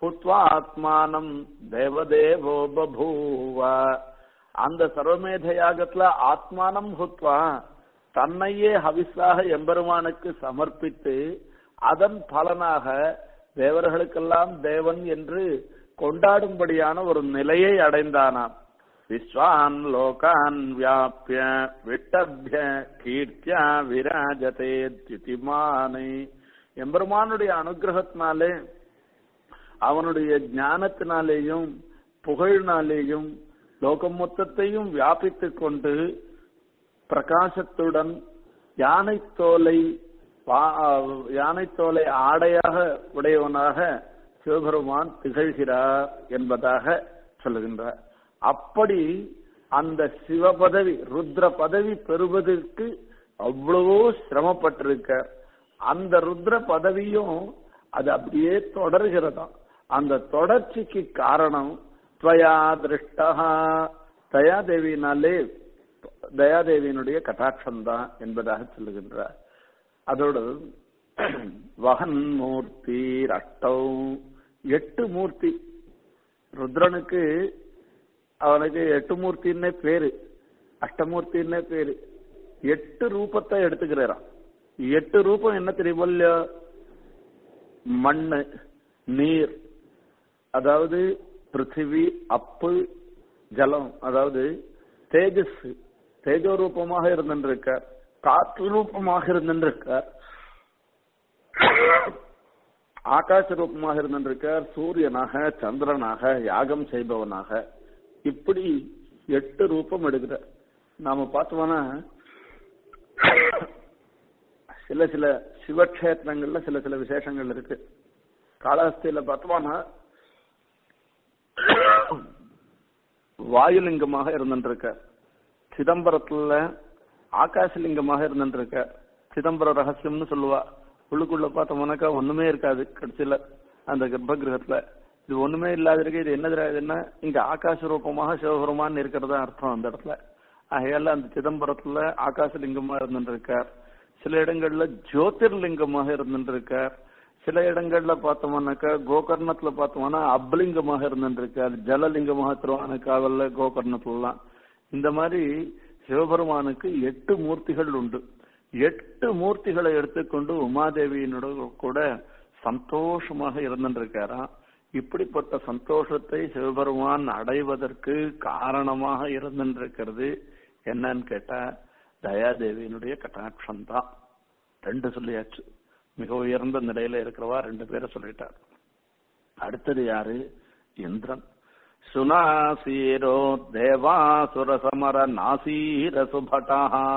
ஹுத்வா ஆத்மானம் தேவதேவோ பபூவ அந்த சர்வமேத யாகத்துல ஆத்மானம் ஹுத்வா தன்னையே ஹவிஸாக எம்பெருமானுக்கு சமர்ப்பித்து அதன் பலனாக தேவர்களுக்கெல்லாம் தேவன் என்று கொண்டாடும்படியான ஒரு நிலையை அடைந்தானாம் விஸ்வான் லோகான் வியாபிய விட்டபிய கீர்த்தியா விராஜதே திதிமானை எம்பெருமானுடைய அனுகிரகத்தினாலே அவனுடைய ஞானத்தினாலேயும் புகழ்னாலேயும் லோகம் மொத்தத்தையும் வியாபித்துக் கொண்டு பிரகாசத்துடன் யானை தோலை யானை தோலை ஆடையாக உடையவனாக சிவபெருமான் திகழ்கிறார் என்பதாக சொல்லுகின்றார் அப்படி அந்த சிவ பதவி ருத்ர பதவி பெறுவதற்கு அவ்வளவோ சிரமப்பட்டிருக்க அந்த ருத்ர பதவியும் அது அப்படியே தொடர்கிறதாம் அந்த தொடர்ச்சிக்கு காரணம் துவயா திருஷ்டா தயாதேவியினாலே தயாதேவியினுடைய கட்டாட்சம் தான் என்பதாக சொல்லுகின்றார் அதோடு வகன் மூர்த்தி ரட்டௌ எட்டு மூர்த்தி ருத்ரனுக்கு அவனுக்கு எட்டு மூர்த்தின்னே பேரு அஷ்டமூர்த்தின்னே பேரு எட்டு ரூபத்தை எடுத்துக்கிறாராம் எட்டு ரூபம் என்ன தெரியுமோ இல்லையோ மண்ணு நீர் அதாவது பிருத்திவி அப்பு ஜலம் அதாவது தேஜஸ் தேஜோ ரூபமாக இருந்திருக்கார் காற்று ரூபமாக இருந்திருக்கார் ஆகாச ரூபமாக இருந்திருக்கார் சூரியனாக சந்திரனாக யாகம் செய்பவனாக இப்படி எட்டு ரூபம் எடுக்கிறார் நாம பார்த்தோம்னா சில சில சிவக்ஷேத்திரங்கள்ல சில சில விசேஷங்கள் இருக்கு காளஹஸ்தியில பார்த்தோம்னா வாயுலிங்கமாக இருந்துருக்கார் சிதம்பரத்துல ஆகாசலிங்கமாக இருந்துருக்கார் சிதம்பர ரகசியம்னு சொல்லுவா உள்ளுக்குள்ள பார்த்தோம்னாக்கா ஒண்ணுமே இருக்காது கடைசியில அந்த கர்ப்ப கிரகத்துல இது ஒண்ணுமே இல்லாத இருக்கு இது என்னது என்ன இங்க ஆகாச ரூபமாக சிவபெருமான் இருக்கிறதா அர்த்தம் அந்த இடத்துல ஆகையால அந்த சிதம்பரத்துல ஆகாசலிங்கமா இருந்துருக்கார் சில இடங்கள்ல ஜோதிர்லிங்கமாக இருந்துருக்கார் சில இடங்கள்ல பார்த்தோம்னாக்கா கோகர்ணத்துல பார்த்தோம்னா அப்லிங்கமாக இருந்துருக்கார் ஜலலிங்கமாக திருவானக்காவல்ல கோகர்ணத்துலாம் இந்த மாதிரி சிவபெருமானுக்கு எட்டு மூர்த்திகள் உண்டு எட்டு மூர்த்திகளை எடுத்துக்கொண்டு உமாதேவியினோட கூட சந்தோஷமாக இருந்துருக்காராம் இப்படிப்பட்ட சந்தோஷத்தை சிவபெருமான் அடைவதற்கு காரணமாக இருந்திருக்கிறது என்னன்னு கேட்டா தயாதேவியினுடைய கட்டாட்சம் தான் ரெண்டு சொல்லியாச்சு மிக உயர்ந்த நிலையில இருக்கிறவா ரெண்டு பேரை சொல்லிட்டார் அடுத்தது யாரு இந்திரன் சுனாசீரோ தேவாசுர சமர நாசீர சுபட்டா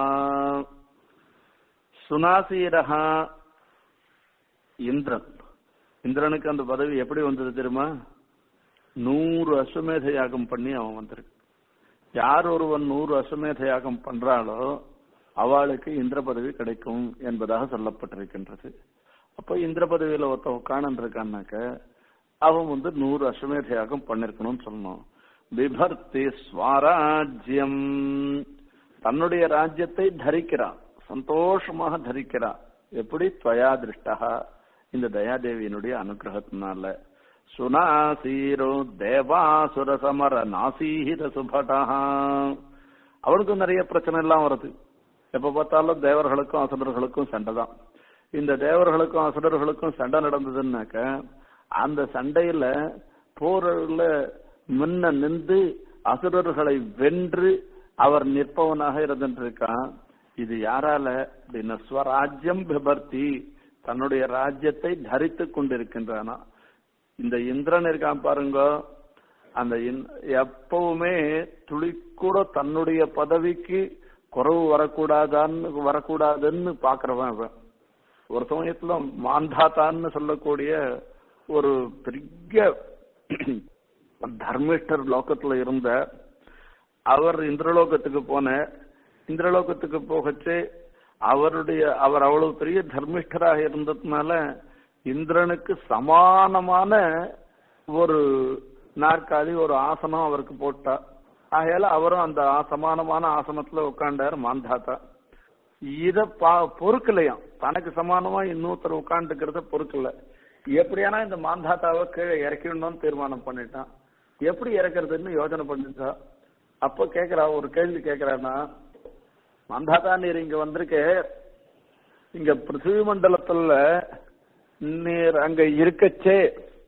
சுனாசீரஹா இந்திரன் இந்திரனுக்கு அந்த பதவி எப்படி வந்தது தெரியுமா நூறு அஸ்வமேத யாகம் பண்ணி அவன் வந்திருக்கு யார் ஒருவன் நூறு அஸ்வமேத யாகம் பண்றாளோ அவளுக்கு இந்திர பதவி கிடைக்கும் என்பதாக சொல்லப்பட்டிருக்கின்றது அப்ப இந்திர பதவியில ஒருத்தன் உட்காணன் இருக்கான்னாக்க அவன் வந்து நூறு அஸ்வமேத யாகம் பண்ணிருக்கணும்னு சொல்லணும் பிபர்த்தி ஸ்வராஜ்யம் தன்னுடைய ராஜ்யத்தை தரிக்கிறான் சந்தோஷமாக தரிக்கிறான் எப்படி துவயா திருஷ்டா இந்த தயாதேவியினுடைய அனுகிரகத்தினால சுனாசீரோ தேவாசுர சமர நாசீர சுபடா அவனுக்கும் நிறைய பிரச்சனை எல்லாம் வருது எப்ப பார்த்தாலும் தேவர்களுக்கும் அசுரர்களுக்கும் சண்டை தான் இந்த தேவர்களுக்கும் அசுரர்களுக்கும் சண்டை நடந்ததுன்னாக்க அந்த சண்டையில போரில் முன்ன நின்று அசுரர்களை வென்று அவர் நிற்பவனாக இருந்துருக்கான் இது யாரால அப்படின்னா ஸ்வராஜ்யம் பிபர்த்தி தன்னுடைய ராஜ்யத்தை தரித்து கொண்டிருக்கின்றானா இந்த இந்திரன் இருக்கான் பாருங்க அந்த எப்பவுமே துளி கூட தன்னுடைய பதவிக்கு குறவு வரக்கூடாதான்னு வரக்கூடாதுன்னு பாக்குறவன் அவன் ஒரு சமயத்துல மாந்தாத்தான்னு சொல்லக்கூடிய ஒரு பெரிய தர்மிஷ்டர் லோகத்துல இருந்த அவர் இந்திரலோகத்துக்கு போன இந்திரலோகத்துக்கு போகச்சு அவருடைய அவர் அவ்வளவு பெரிய தர்மிஷ்டராக இருந்ததுனால இந்திரனுக்கு சமானமான ஒரு நாற்காலி ஒரு ஆசனம் அவருக்கு போட்டா ஆகையால அவரும் அந்த சமானமான ஆசனத்துல உட்காண்டார் மாந்தாத்தா இத பா பொறுக்கலையாம் தனக்கு சமானமா இன்னொருத்தர் உட்காந்துக்கிறத பொறுக்கல எப்படியானா இந்த மாந்தாத்தாவை கீழே இறக்கிடணும்னு தீர்மானம் பண்ணிட்டான் எப்படி இறக்குறதுன்னு யோசனை பண்ணிட்டா அப்போ கேக்குறா ஒரு கேள்வி கேக்குறான்னா மாந்தாத்தா நீர் இங்க வந்திருக்க இங்க பிருத்திவி மண்டலத்துல நீர் அங்க இருக்கச்சே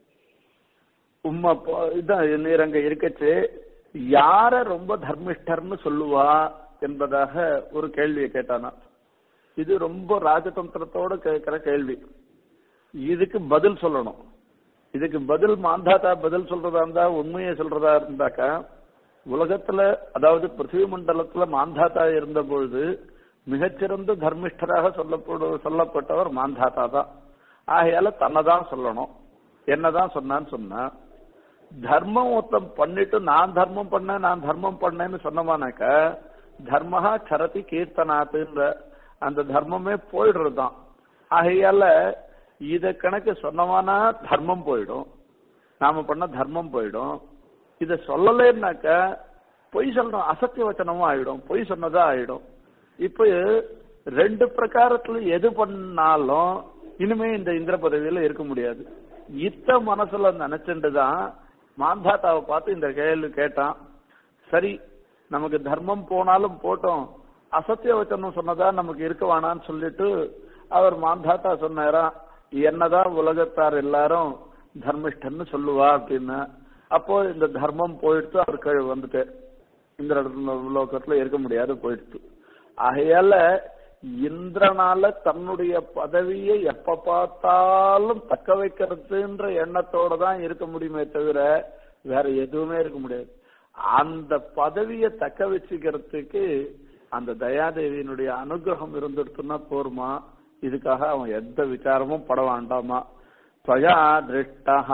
உம்மா போ- இதான் நீர் அங்க இருக்கச்சே யார ரொம்ப தர்மிஷ்டர்னு சொல்லுவா என்பதாக ஒரு கேள்வியை கேட்டானா இது ரொம்ப ராஜதந்திரத்தோட கேட்கிற கேள்வி இதுக்கு பதில் சொல்லணும் இதுக்கு பதில் மாந்தாத்தா பதில் சொல்றதா இருந்தா உண்மையை சொல்றதா இருந்தாக்கா உலகத்துல அதாவது பிருத்திவி மண்டலத்துல மாந்தாத்தா இருந்த பொழுது மிகச்சிறந்த தர்மிஷ்டராக சொல்லப்படு சொல்லப்பட்டவர் மாந்தாத்தா தான் ஆகையால தன்னைதான் சொல்லணும் என்னதான் சொன்னான்னு சொன்னா தர்மம் ஒருத்தன் பண்ணிட்டு நான் தர்மம் பண்ணேன் நான் தர்மம் பண்ணேன்னு சொன்னமானாக்கா தர்மஹா சரதி கீர்த்தனாத்துன்ற அந்த தர்மமே போயிடுறதுதான் ஆகையால இத கணக்கு சொன்னமானா தர்மம் போயிடும் நாம பண்ண தர்மம் போயிடும் இத சொல்லலைன்னாக்கா பொய் சொல்றோம் அசத்திய வச்சனமும் ஆயிடும் பொய் சொன்னதா ஆயிடும் இப்ப ரெண்டு பிரகாரத்துல எது பண்ணாலும் இனிமே இந்த இந்திர பதவியில இருக்க முடியாது இத்த மனசுல நினைச்சுட்டு தான் மாந்தாத்தாவை பார்த்து இந்த கேள்வி கேட்டான் சரி நமக்கு தர்மம் போனாலும் போட்டோம் அசத்திய வச்சனம் சொன்னதா நமக்கு இருக்க வேணாம்னு சொல்லிட்டு அவர் மாந்தாத்தா சொன்னாரா என்னதான் உலகத்தார் எல்லாரும் தர்மிஷ்டன்னு சொல்லுவா அப்படின்னு அப்போ இந்த தர்மம் போயிடுத்து அவர் கீழே வந்துட்டு இந்த இடத்துல லோகத்துல இருக்க முடியாது போயிடுத்து ஆகையால இந்திரனால தன்னுடைய பதவியை எப்ப பார்த்தாலும் தக்க வைக்கிறதுன்ற எண்ணத்தோட தான் இருக்க முடியுமே தவிர வேற எதுவுமே இருக்க முடியாது அந்த பதவியை தக்க வச்சுக்கிறதுக்கு அந்த தயாதேவியினுடைய அனுகிரகம் இருந்துடுத்துன்னா போருமா இதுக்காக அவன் எந்த விசாரமும் பட வேண்டாமா त्वया दृष्टः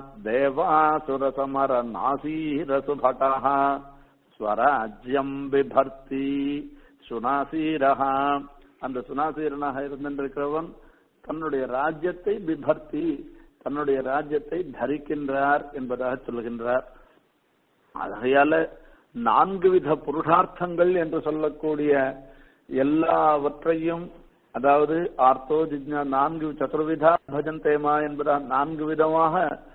देवासुरसमर नासीरसुभटः ஸ்வராஜ்யம் பிபர்த்தி சுனாசீரஹா அந்த சுனாசீரனாக இருந்திருக்கிறவன் தன்னுடைய ராஜ்யத்தை பிபர்த்தி தன்னுடைய ராஜ்யத்தை தரிக்கின்றார் என்பதாக சொல்லுகின்றார் ஆகையால நான்கு வித புருஷார்த்தங்கள் என்று சொல்லக்கூடிய எல்லாவற்றையும் அதாவது ஆர்த்தோ ஜிஜ்ஞா நான்கு சதுர்விதா பஜந்தேமா என்பதால் நான்கு விதமாக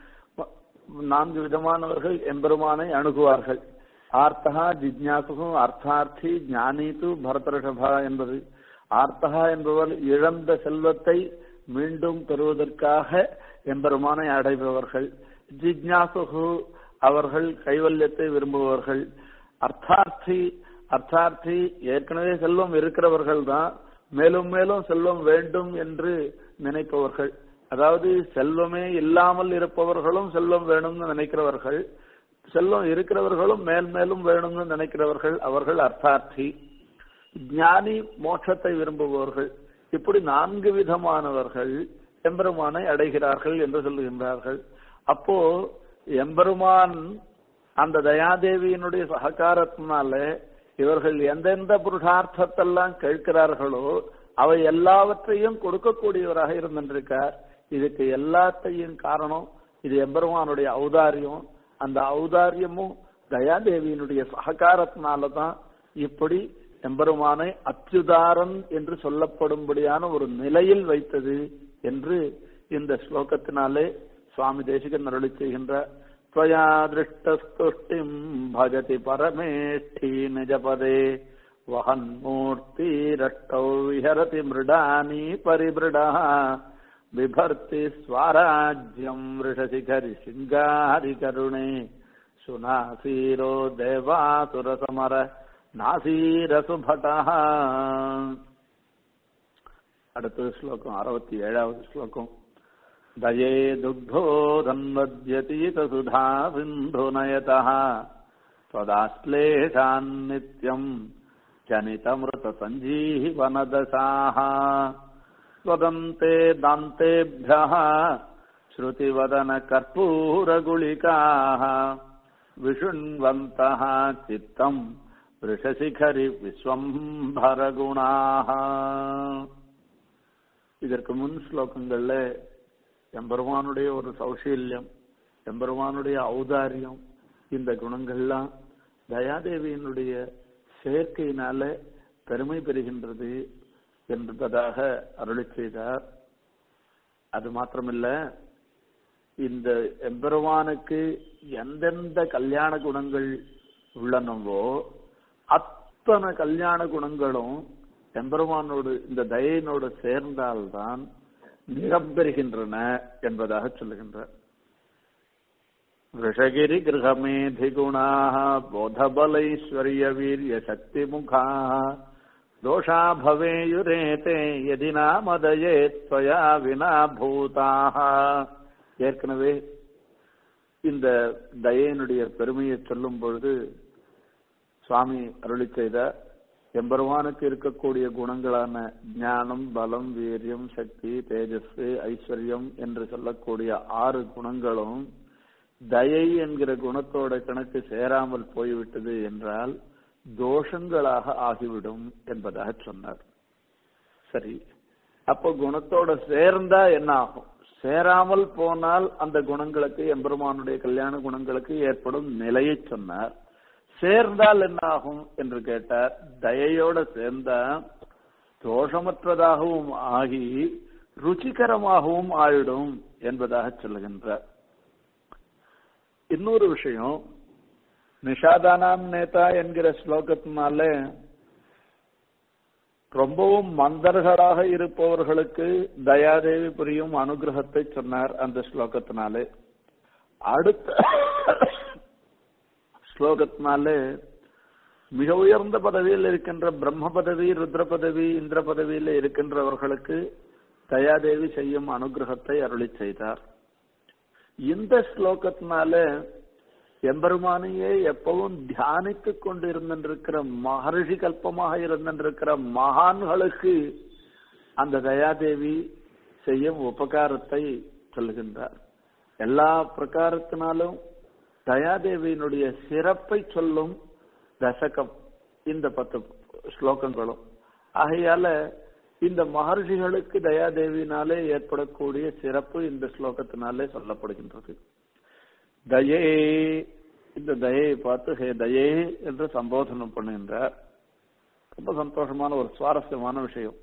நான்கு விதமானவர்கள் எம்பெருமானை அணுகுவார்கள் ஆர்த்தகா ஜிஜ்ஞாசு அர்த்தார்த்தி ஞானித்து பரதரிஷபா என்பது ஆர்த்தகா என்பவர் இழந்த செல்வத்தை மீண்டும் பெறுவதற்காக எம்பெருமானை அடைபவர்கள் ஜிஜ்ஞாசு அவர்கள் கைவல்யத்தை விரும்புபவர்கள் அர்த்தார்த்தி அர்த்தார்த்தி ஏற்கனவே செல்வம் இருக்கிறவர்கள் தான் மேலும் மேலும் செல்வம் வேண்டும் என்று நினைப்பவர்கள் அதாவது செல்வமே இல்லாமல் இருப்பவர்களும் செல்வம் வேணும்னு நினைக்கிறவர்கள் செல்வம் இருக்கிறவர்களும் மேல் மேலும் வேணும்னு நினைக்கிறவர்கள் அவர்கள் அர்த்தார்த்தி ஞானி மோட்சத்தை விரும்புபவர்கள் இப்படி நான்கு விதமானவர்கள் எம்பெருமானை அடைகிறார்கள் என்று சொல்லுகின்றார்கள் அப்போ எம்பெருமான் அந்த தயாதேவியினுடைய சககாரத்தினால இவர்கள் எந்தெந்த புருஷார்த்தத்தெல்லாம் கேட்கிறார்களோ அவை எல்லாவற்றையும் கொடுக்கக்கூடியவராக இருந்திருக்கார் இதுக்கு எல்லாத்தையும் காரணம் இது எம்பெருமானுடைய ஔதாரியம் அந்த ஔதாரியமும் தயாதேவியினுடைய சககாரத்தினாலதான் இப்படி எம்பெருமானை அச்சுதாரன் என்று சொல்லப்படும்படியான ஒரு நிலையில் வைத்தது என்று இந்த ஸ்லோகத்தினாலே சுவாமி தேசிகன் அருளி செய்கின்ற त्वया दृष्टस्तुष्टिम् भजति परमेष्ठी निजपदे वहन्मूर्तिरष्टौ विहरति मृडानी परिमृडः बिभर्ति स्वाराज्यम् वृषशिखरि शृङ्गारिकरुणे सुनासीरो देवासुरसमर नासीरसुभटः அடுத்தது ஸ்லோகம் அறுபத்தி ஏழாவது ஸ்லோகம் दये दुग्धोदन्वद्यतीतसुधा सिन्धुनयतः त्वदाश्लेषान्नित्यम् जनितमृतसञ्जीवनदशाः त्वदन्ते दान्तेभ्यः श्रुतिवदनकर्पूरगुलिकाः विशृण्वन्तः चित्तम् वृषशिखरि விஸ்வம்பரகுணாக இதற்கு முன் ஸ்லோகங்கள்ல எம்பெருமானுடைய ஒரு சௌசீல்யம் எம்பெருமானுடைய ஔதாரியம் இந்த குணங்கள்லாம் தயாதேவியினுடைய சேர்க்கையினால பெருமை பெறுகின்றது என்பதாக அருளி செய்தார் அது மாத்திரமில்ல இந்த எம்பெருமானுக்கு எந்தெந்த கல்யாண குணங்கள் உள்ளனவோ அத்தனை கல்யாண குணங்களும் எம்பெருமானோடு இந்த தயையினோடு சேர்ந்தால்தான் நிரம்பெறுகின்றன என்பதாக சொல்லுகின்றார் वृषगिरि गृहमेधिगुणाः बोधबलैश्वर्यवीर्यशक्तिमुखाः दोषा भवेयुरेते यदि नामदये त्वया विना भूताः ஏற்கனவே இந்த தயையினுடைய பெருமையை சொல்லும் பொழுது சுவாமி அருளி செய்த எம்பெருமானுக்கு இருக்கக்கூடிய குணங்களான ஞானம் பலம் வீரியம் சக்தி தேஜஸ் ஐஸ்வர்யம் என்று சொல்லக்கூடிய ஆறு குணங்களும் தயை என்கிற குணத்தோட கணக்கு சேராமல் போய்விட்டது என்றால் தோஷங்களாக ஆகிவிடும் என்பதாக சொன்னார் சரி அப்போ குணத்தோட சேர்ந்தா என்ன ஆகும் சேராமல் போனால் அந்த குணங்களுக்கு எம்பெருமானுடைய கல்யாண குணங்களுக்கு ஏற்படும் நிலையை சொன்னார் சேர்ந்தால் என்ன ஆகும் என்று கேட்டார் தயையோட சேர்ந்தா தோஷமற்றதாகவும் ஆகி ருச்சிகரமாகவும் ஆயிடும் என்பதாக சொல்லுகின்றார் இன்னொரு விஷயம் நிஷாதானாம் நேதா என்கிற ஸ்லோகத்தினால ரொம்பவும் மந்தர்களாக இருப்பவர்களுக்கு தயாதேவி புரியும் அனுகிரகத்தை சொன்னார் அந்த ஸ்லோகத்தினாலே அடுத்த ஸ்லோகத்தினாலே மிக உயர்ந்த பதவியில் இருக்கின்ற பிரம்ம பதவி ருத்ர பதவி இந்திர பதவியில் இருக்கின்றவர்களுக்கு தயாதேவி செய்யும் அனுகிரகத்தை அருளி செய்தார் இந்த ஸ்லோகத்தினால எம்பெருமானையே எப்பவும் தியானித்துக் கொண்டு இருந்திருக்கிற மகர்ஷி கல்பமாக இருந்திருக்கிற மகான்களுக்கு அந்த தயாதேவி செய்யும் உபகாரத்தை சொல்லுகின்றார் எல்லா பிரகாரத்தினாலும் தயாதேவியினுடைய சிறப்பை சொல்லும் தசகம் இந்த பத்து ஸ்லோகங்களும் ஆகையால இந்த மகர்ஷிகளுக்கு தயாதேவினாலே ஏற்படக்கூடிய சிறப்பு இந்த ஸ்லோகத்தினாலே சொல்லப்படுகின்றது தயே இந்த தயையை பார்த்து ஹே தயே என்று சம்போதனம் பண்ணுகின்றார் ரொம்ப சந்தோஷமான ஒரு சுவாரஸ்யமான விஷயம்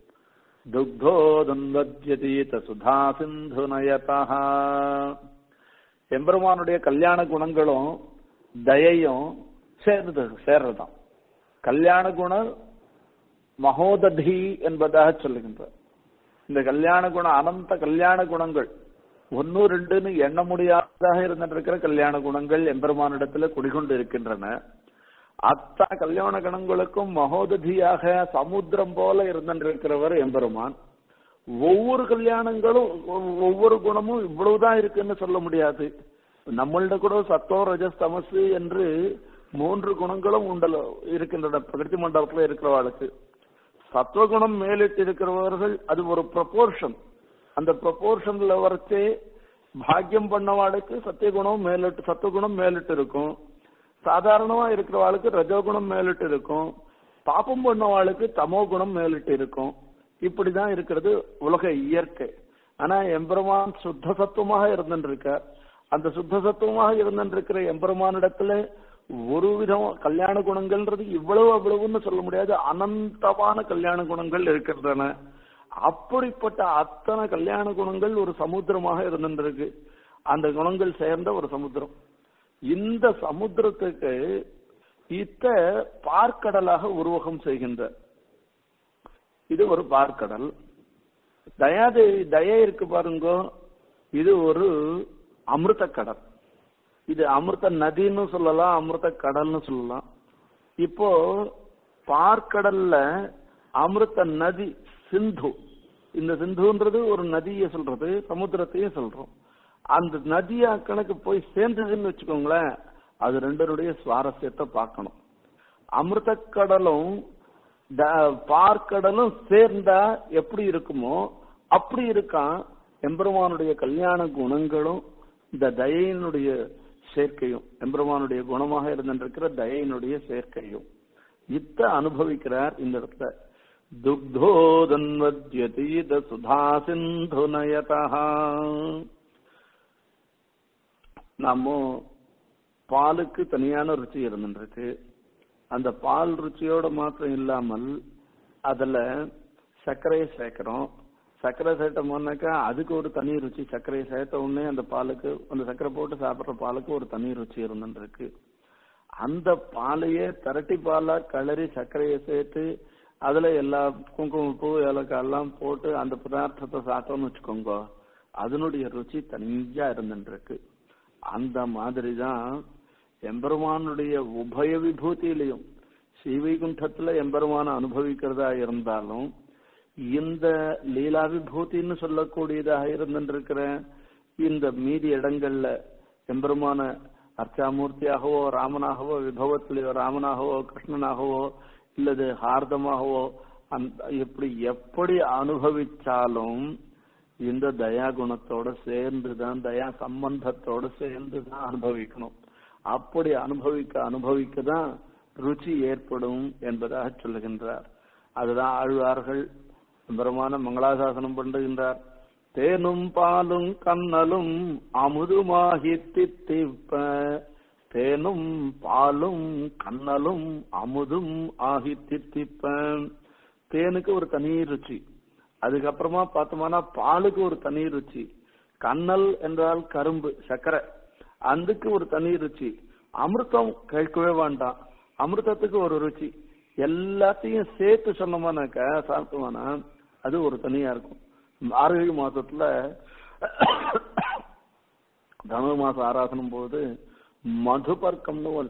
துக்தோதன்வத்யதீத சுதா சிந்து நயதா எம்பெருமானுடைய கல்யாண குணங்களும் தயையும் சேர்ந்து சேர்றதாம் கல்யாண குணம் மகோததி என்பதாக சொல்லுகின்றார் இந்த கல்யாண குணம் அனந்த கல்யாண குணங்கள் ஒன்னு ரெண்டுன்னு எண்ண முடியாததாக இருந்திருக்கிற கல்யாண குணங்கள் எம்பெருமானிடத்துல குடிகொண்டு இருக்கின்றன அத்தனை கல்யாண குணங்களுக்கும் மகோததியாக சமுத்திரம் போல இருந்திருக்கிறவர் எம்பெருமான் ஒவ்வொரு கல்யாணங்களும் ஒவ்வொரு குணமும் இவ்வளவுதான் இருக்குன்னு சொல்ல முடியாது நம்மள்ட கூட சத்தோ ரஜஸ் தமசு என்று மூன்று குணங்களும் உண்டல இருக்கின்றன பிரகிருதி மண்டபத்துல இருக்கிறவாளுக்கு சத்வகுணம் மேலிட்டு இருக்கிறவர்கள் அது ஒரு ப்ரொபோர்ஷன் அந்த ப்ரொபோர்ஷன்ல வரைச்சே பாக்கியம் பண்ணவாளுக்கு சத்தியகுணம் மேலிட்டு சத்துவகுணம் மேலிட்டு இருக்கும் சாதாரணமா இருக்கிறவாளுக்கு ரஜோகுணம் மேலிட்டு இருக்கும் பாப்பம் பண்ணவாளுக்கு தமோ குணம் மேலிட்டு இருக்கும் இப்படிதான் இருக்கிறது உலக இயற்கை ஆனா எம்பெருமான் சுத்த சத்துவமாக இருந்துருக்கார் அந்த சுத்த சத்துவமாக இருந்திருக்கிற எம்பெருமானிடத்துல ஒரு விதம் கல்யாண குணங்கள்ன்றது இவ்வளவு அவ்வளவுன்னு சொல்ல முடியாது அனந்தமான கல்யாண குணங்கள் இருக்கின்றன அப்படிப்பட்ட அத்தனை கல்யாண குணங்கள் ஒரு சமுத்திரமாக இருந்திருக்கு அந்த குணங்கள் சேர்ந்த ஒரு சமுத்திரம் இந்த சமுத்திரத்துக்கு இத்த பார்க்கடலாக உருவகம் செய்கின்ற இது ஒரு பார்க்கடல் தயாதேவி தய இருக்கு பாருங்க இது ஒரு அமிர்த கடல் இது அமிர்த நதின்னு சொல்லலாம் அமிர்த கடல்னு சொல்லலாம் இப்போ பார்க்கடல்ல அமிர்த நதி சிந்து இந்த சிந்துன்றது ஒரு நதியை சொல்றது சமுத்திரத்தையும் சொல்றோம் அந்த நதியா கணக்கு போய் சேர்ந்ததுன்னு வச்சுக்கோங்களேன் அது ரெண்டருடைய சுவாரஸ்யத்தை பார்க்கணும் அமிர்த கடலும் பார்க்கடலும் சேர்ந்தா எப்படி இருக்குமோ அப்படி இருக்கான் எம்பெருமானுடைய கல்யாண குணங்களும் இந்த தயையினுடைய சேர்க்கையும் எம்பெருமானுடைய குணமாக இருந்திருக்கிற தயையினுடைய சேர்க்கையும் இத்த அனுபவிக்கிறார் இந்த இடத்துல துக்தோதன்வத்யதீத சுதா சிந்து நயதா நாம பாலுக்கு தனியான ருச்சி இருந்துருக்கு அந்த பால் ருச்சியோட மாத்திரம் இல்லாமல் அதுல சர்க்கரையை சேர்க்கிறோம் சர்க்கரை சேர்த்தோம்னாக்கா அதுக்கு ஒரு தனி ருச்சி சர்க்கரையை சேர்த்த உடனே அந்த பாலுக்கு அந்த சர்க்கரை போட்டு சாப்பிடுற பாலுக்கு ஒரு தனி ருச்சி இருந்துருக்கு அந்த பாலையே திரட்டி பாலா கிளறி சர்க்கரையை சேர்த்து அதுல எல்லா குங்குமப்பூ ஏலக்காய் எல்லாம் போட்டு அந்த பதார்த்தத்தை சாப்பிட்டோம்னு வச்சுக்கோங்க அதனுடைய ருச்சி தனியா இருந்துருக்கு அந்த மாதிரிதான் எம்பெருமானுடைய உபய விபூதியிலையும் ஸ்ரீவைகுண்டத்துல எம்பெருமான அனுபவிக்கிறதா இருந்தாலும் இந்த லீலா விபூதின்னு சொல்லக்கூடியதாக இருந்துருக்கிற இந்த மீதி இடங்கள்ல எம்பெருமான அர்ச்சாமூர்த்தியாகவோ ராமனாகவோ விபவத்திலேயோ ராமனாகவோ கிருஷ்ணனாகவோ இல்லது ஹார்தமாகவோ அந்த இப்படி எப்படி அனுபவிச்சாலும் இந்த தயா குணத்தோட சேர்ந்துதான் தயா சம்பந்தத்தோட சேர்ந்துதான் அனுபவிக்கணும் அப்படி அனுபவிக்க அனுபவிக்க தான் ருச்சி ஏற்படும் என்பதாக சொல்லுகின்றார் அதுதான் ஆழ்வார்கள் பிரமான மங்களாசாசனம் பண்ணுகின்றார் தேனும் பாலும் கண்ணலும் அமுதுமாகி தித்திப்ப தேனும் பாலும் கண்ணலும் அமுதும் ஆகி தித்திப்ப தேனுக்கு ஒரு தனி ருச்சி அதுக்கப்புறமா பார்த்தோம்னா பாலுக்கு ஒரு தனி ருச்சி கண்ணல் என்றால் கரும்பு சர்க்கரை அதுக்கு ஒரு தனி ருச்சி அமிர்தம் கேட்கவே வேண்டாம் அமிர்தத்துக்கு ஒரு ருச்சி எல்லாத்தையும் சேர்த்து சொன்னோம்னாக்கா சாப்பிட்டோம்னா அது ஒரு தனியா இருக்கும் மார்கழி மாசத்துல தனுர் மாசம் ஆராதனம் போது மதுபர்க்கம்னு ஒரு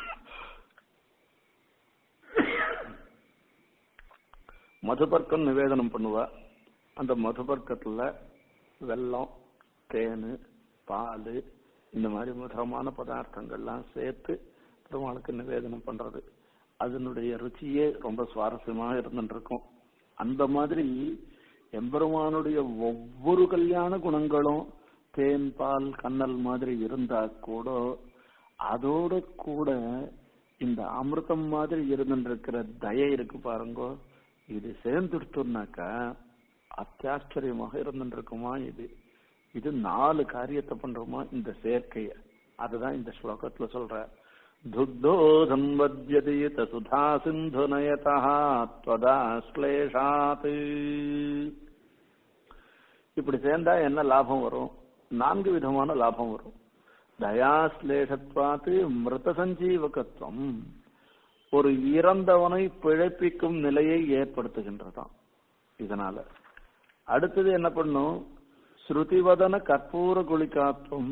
மதுபர்க்கம் நிவேதனம் பண்ணுவா அந்த மதுபர்க்கத்துல வெல்லம் தேன் பால் இந்த மாதிரி மதுரமான பதார்த்தங்கள்லாம் சேர்த்து பெருமாளுக்கு நிவேதனம் பண்றது அதனுடைய ருச்சியே ரொம்ப சுவாரஸ்யமா இருந்துட்டு இருக்கும் அந்த மாதிரி எம்பெருமானுடைய ஒவ்வொரு கல்யாண குணங்களும் தேன் பால் கண்ணல் மாதிரி இருந்தா கூட அதோட கூட இந்த அமிர்தம் மாதிரி இருந்துருக்கிற தயை இருக்கு பாருங்க இது சேர்ந்துடுத்தோம்னாக்கா அத்தியாச்சரியமாக இருந்துருக்குமா இது இது நாலு காரியத்தை பண்றோமா இந்த சேர்க்கைய அதுதான் இந்த ஸ்லோகத்துல சொல்ற துக்தோ சம்பத்யதீத சுதா சிந்து நயதா त्वदा ஸ்லேஷாத் இப்படி சேர்ந்தா என்ன லாபம் வரும் நான்கு விதமான லாபம் வரும் தயாஸ்லேஷத்வாத்து மிருத சஞ்சீவகத்துவம் ஒரு இறந்தவனை பிழைப்பிக்கும் நிலையை ஏற்படுத்துகின்றதாம் இதனால அடுத்தது என்ன பண்ணும் ஸ்ருதிவதன கற்பூர குளிக்காத்துவம்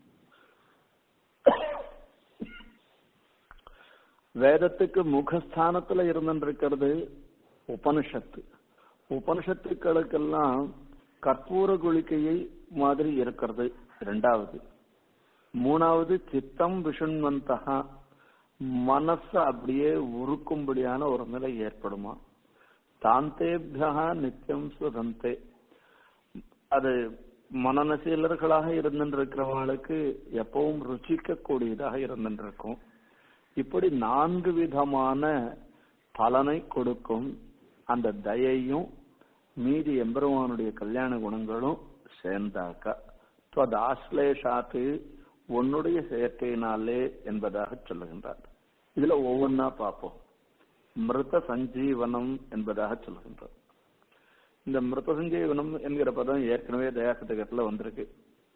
வேதத்துக்கு முகஸ்தானத்துல இருந்திருக்கிறது உபனிஷத்து உபனிஷத்துக்களுக்கெல்லாம் கற்பூர குளிக்கையை மாதிரி இருக்கிறது இரண்டாவது மூணாவது சித்தம் விஷுண்வந்தகா மனசு அப்படியே உருக்கும்படியான ஒரு நிலை ஏற்படுமா தாந்தேபியா நித்தியம் சுதந்தே அது மனநசீலர்களாக இருந்திருக்கிறவங்களுக்கு எப்பவும் ருச்சிக்க கூடியதாக இருந்திருக்கும் இப்படி நான்கு விதமான பலனை கொடுக்கும் அந்த தயையும் மீதி எம்பெருமானுடைய கல்யாண குணங்களும் சேர்ந்தாக்கா ஆஸ்லேஷாத்து உன்னுடைய செயற்கையினாலே என்பதாக சொல்லுகின்றார் இதுல ஒவ்வொன்னா பார்ப்போம் மிருத சஞ்சீவனம் என்பதாக சொல்லுகின்றார் இந்த மிருத சஞ்சீவனம் என்கிற பதம் ஏற்கனவே தயாசதகத்துல வந்திருக்கு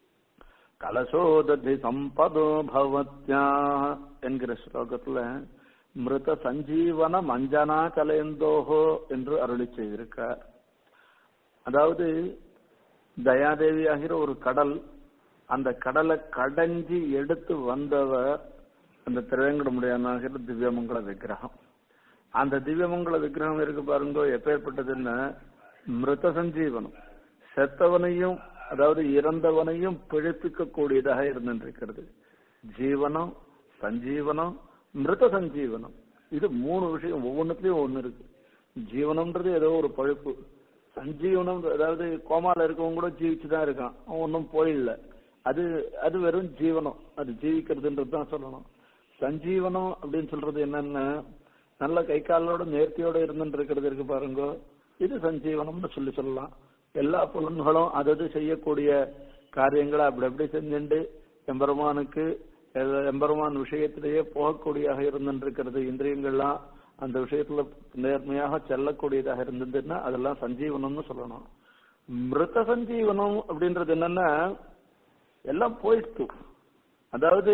கலசோததி சம்பதோ பவத்யா என்கிற ஸ்லோகத்துல மிருத சஞ்சீவன மஞ்சனா கலேந்தோஹோ என்று அருளி செய்திருக்கார் அதாவது தயாதேவி ஆகிற ஒரு கடல் அந்த கடலை கடைஞ்சி எடுத்து வந்தவர் அந்த திருவேங்கடமுடியானாகிற திவ்யமங்கல விக்கிரகம் அந்த திவ்யமங்கல விக்கிரகம் இருக்கு பாருங்க எப்பேற்பட்டதுன்னா மிருத சஞ்சீவனம் செத்தவனையும் அதாவது இறந்தவனையும் பிழைப்பிக்க கூடியதாக இருந்திருக்கிறது ஜீவனம் சஞ்சீவனம் மிருத சஞ்சீவனம் இது மூணு விஷயம் ஒவ்வொன்றுலயும் ஒண்ணு இருக்கு ஜீவனம்ன்றது ஏதோ ஒரு பழுப்பு சஞ்சீவனம் அதாவது கோமால இருக்கவங்க கூட ஜீவிச்சுதான் இருக்கான் அவன் ஒன்றும் போயிடல அது அது வெறும் ஜீவனம் அது ஜீவிக்கிறதுன்றது தான் சொல்லணும் சஞ்சீவனம் அப்படின்னு சொல்றது என்னன்னா நல்ல கை காலோட நேர்த்தியோட இருந்துட்டு இருக்கிறது இருக்கு பாருங்க இது சஞ்சீவனம்னு சொல்லி சொல்லலாம் எல்லா புலன்களும் அதது செய்யக்கூடிய காரியங்களை அப்படி அப்படி செஞ்சுண்டு எம்பெருமானுக்கு எம்பெருமான் விஷயத்திலேயே போகக்கூடியதாக இருந்துருக்கிறது இந்திரியங்கள்லாம் அந்த விஷயத்துல நேர்மையாக செல்லக்கூடியதாக இருந்ததுன்னா அதெல்லாம் சஞ்சீவனம்னு சொல்லணும் மிருத சஞ்சீவனம் அப்படின்றது என்னன்னா எல்லாம் போயிடுத்து அதாவது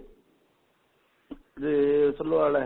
இது சொல்லுவாள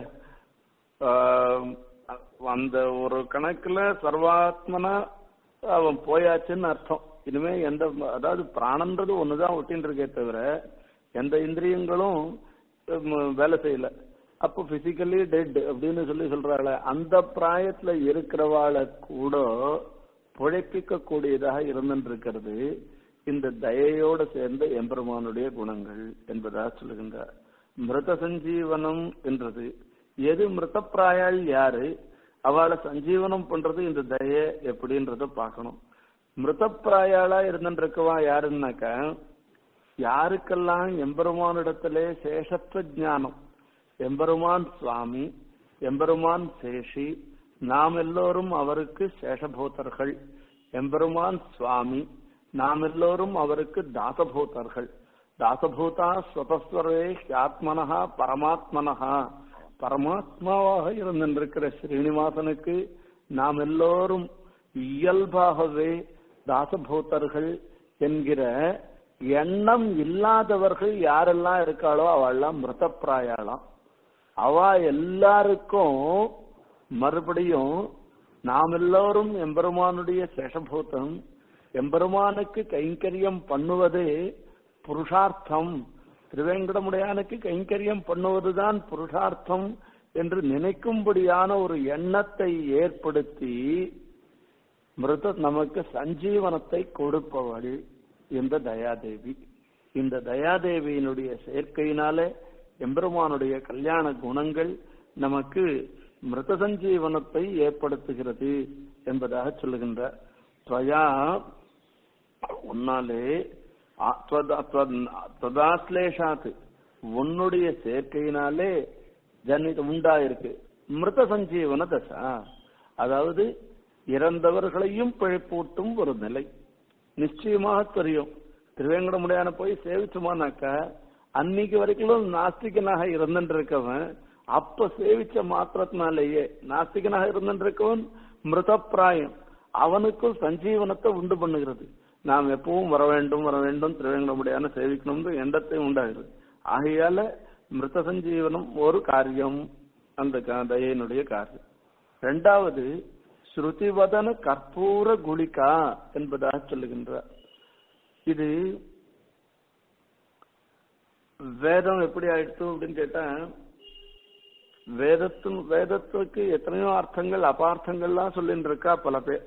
அந்த ஒரு கணக்குல சர்வாத்மனா அவன் போயாச்சுன்னு அர்த்தம் இனிமே எந்த அதாவது பிராணன்றது ஒண்ணுதான் ஒட்டின்னு இருக்கே தவிர எந்த இந்திரியங்களும் ம், வேலை செய்யல அப்போ பிசிக்கலி டெட் அப்படின்னு சொல்லி சொல்றாள அந்த பிராயத்துல இருக்கிறவாளை கூட பிழைப்பிக்க கூடியதாக இருந்துட்டு இருக்கிறது இந்த தயையோட சேர்ந்த எம்பெருமானுடைய குணங்கள் என்பதாக சொல்லுகின்றார் மிருத சஞ்சீவனம் என்றது எது மிருதப்பிராயாள் யாரு அவளை சஞ்சீவனம் பண்றது இந்த தய எப்படின்றத பார்க்கணும் மிருதப்பிராயாளா இருந்துட்டு இருக்கவா யாருன்னாக்கா யாருக்கெல்லாம் எம்பெருமானிடத்திலே சேஷத்துவ ஞானம் எம்பெருமான் சுவாமி எம்பெருமான் சேஷி நாம் எல்லோரும் அவருக்கு சேஷபூதர்கள் எம்பெருமான் சுவாமி நாம் எல்லோரும் அவருக்கு தாசபூதர்கள் தாசபூதா ஸ்வதஸ்வரே ஆத்மனஹா பரமாத்மனஹா பரமாத்மாவாக இருந்திருக்கிற ஸ்ரீனிவாசனுக்கு நாம் எல்லோரும் இயல்பாகவே தாசபூதர்கள் என்கிற எண்ணம் இல்லாதவர்கள் யாரெல்லாம் இருக்காளோ அவெல்லாம் மிருதப்பிராயாளாம் அவ எல்லாருக்கும் மறுபடியும் நாம் எல்லோரும் எம்பெருமானுடைய சேஷபூதம் எம்பெருமானுக்கு கைங்கரியம் பண்ணுவதே புருஷார்த்தம் திருவேங்கடமுடையானுக்கு கைங்கரியம் பண்ணுவதுதான் புருஷார்த்தம் என்று நினைக்கும்படியான ஒரு எண்ணத்தை ஏற்படுத்தி மிருத நமக்கு சஞ்சீவனத்தை கொடுப்பவள் இந்த தயாதேவி இந்த தயாதேவியினுடைய சேர்க்கையினாலே எம்பெருமானுடைய கல்யாண குணங்கள் நமக்கு மிருத சஞ்சீவனத்தை ஏற்படுத்துகிறது என்பதாக சொல்லுகின்ற துவயா உன்னாலே ததாஸ்லேஷாத் உன்னுடைய சேர்க்கையினாலே ஜனித உண்டாயிருக்கு மிருத சஞ்சீவன தசா அதாவது இறந்தவர்களையும் பிழைப்பூட்டும் ஒரு நிலை நிச்சயமாக தெரியும் திருவேங்கடமுடையான போய் சேவிச்சோமானாக்கா அன்னைக்கு வரைக்கும் நாஸ்திகனாக இருந்துட்டு இருக்கவன் அப்ப சேவிச்ச மாத்திரத்தினாலேயே நாஸ்திகனாக இருந்துட்டு இருக்கவன் மிருதப்பிராயம் அவனுக்கும் சஞ்சீவனத்தை உண்டு பண்ணுகிறது நாம் எப்பவும் வர வேண்டும் வர வேண்டும் திருவேங்கடமுடையான சேவிக்கணும்ன்ற எண்ணத்தை உண்டாகிறது ஆகையால மிருத சஞ்சீவனம் ஒரு காரியம் அந்த கா- தயையினுடைய காரியம் ரெண்டாவது ஸ்ருதிவதன கற்பூர குளிகா என்பதாக சொல்லுகின்றார் இது வேதம் எப்படி ஆயிடுத்து அப்படின்னு கேட்டா வேதத்து வேதத்துக்கு எத்தனையோ அர்த்தங்கள் அபார்த்தங்கள்லாம் சொல்லிட்டு இருக்கா பல பேர்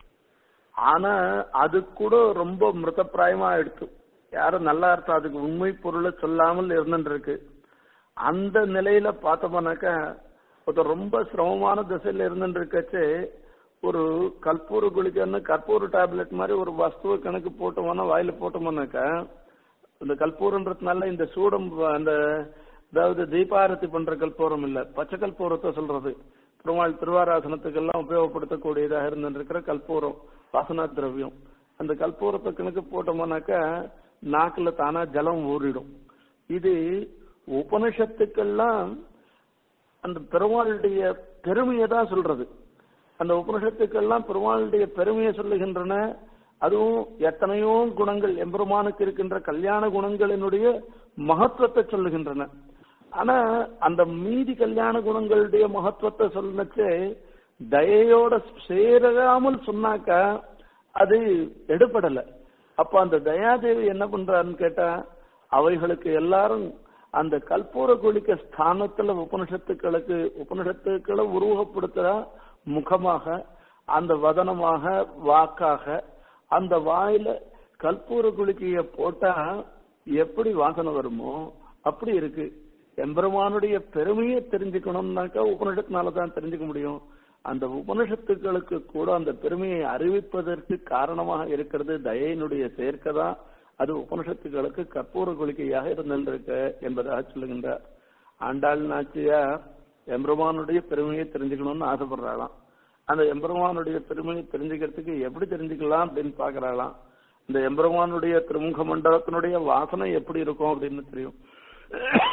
ஆனா அது கூட ரொம்ப மிருதப்பிராயமா ஆயிடுத்து யாரும் நல்ல அர்த்தம் அதுக்கு உண்மை பொருளை சொல்லாமல் இருந்துட்டு இருக்கு அந்த நிலையில பார்த்தோம்னாக்கா ஒருத்தர் ரொம்ப சிரமமான திசையில இருந்துட்டு இருக்கச்சு ஒரு கற்பூர குளிக்கன்னு கற்பூர டேப்லெட் மாதிரி ஒரு வஸ்துவ கணக்கு போட்டோம்னா வாயில போட்டோம்னாக்கா இந்த கற்பூரன்றதுனால இந்த சூடம் அந்த அதாவது தீபாரத்தி பண்ற கற்பூரம் இல்ல பச்சை கற்பூரத்தை சொல்றது பெருமாள் திருவாராசனத்துக்கெல்லாம் உபயோகப்படுத்தக்கூடியதாக இருந்திருக்கிற கற்பூரம் வாசனா திரவியம் அந்த கற்பூரத்தை கணக்கு போட்டோம்னாக்கா நாக்குல தானா ஜலம் ஊறிடும் இது உபனிஷத்துக்கெல்லாம் அந்த பெருமாளுடைய பெருமையை தான் சொல்றது அந்த உபனிஷத்துக்கெல்லாம் பெருமாளுடைய பெருமையை சொல்லுகின்றன அதுவும் எத்தனையோ குணங்கள் எம்பெருமானுக்கு இருக்கின்ற கல்யாண குணங்களினுடைய மகத்துவத்தை சொல்லுகின்றன ஆனா அந்த மீதி கல்யாண குணங்களுடைய மகத்துவத்தை சொல்லுச்சு தயையோட சேராமல் சொன்னாக்கா அது எடுபடல அப்ப அந்த தயாதேவி என்ன பண்றாருன்னு கேட்டா அவைகளுக்கு எல்லாரும் அந்த கற்பூர குளிக்க ஸ்தானத்துல உபனிஷத்துக்களுக்கு உபனிஷத்துக்களை உருவகப்படுத்துற முகமாக அந்த வதனமாக வாக்காக அந்த வாயில கற்பூர குளிக்கைய போட்டா எப்படி வாசனை வருமோ அப்படி இருக்கு எம்பெருமானுடைய பெருமையை தெரிஞ்சுக்கணும்னாக்கா உபனிஷத்தினால தான் தெரிஞ்சுக்க முடியும் அந்த உபனிஷத்துக்களுக்கு கூட அந்த பெருமையை அறிவிப்பதற்கு காரணமாக இருக்கிறது தயையினுடைய சேர்க்கை தான் அது உபனிஷத்துக்களுக்கு கற்பூர குளிக்கையாக இருந்திருக்க என்பதாக சொல்லுகின்றார் ஆண்டாள் நாச்சியார் எம்பெருமானுடைய பெருமையை தெரிஞ்சுக்கணும்னு ஆசைப்படுறாளாம் அந்த எம்பெருமானுடைய பெருமையை தெரிஞ்சுக்கிறதுக்கு எப்படி தெரிஞ்சுக்கலாம் அப்படின்னு பாக்குறாளாம் இந்த எம்பெருமானுடைய திருமுக மண்டலத்தினுடைய வாசனை எப்படி இருக்கும் அப்படின்னு தெரியும்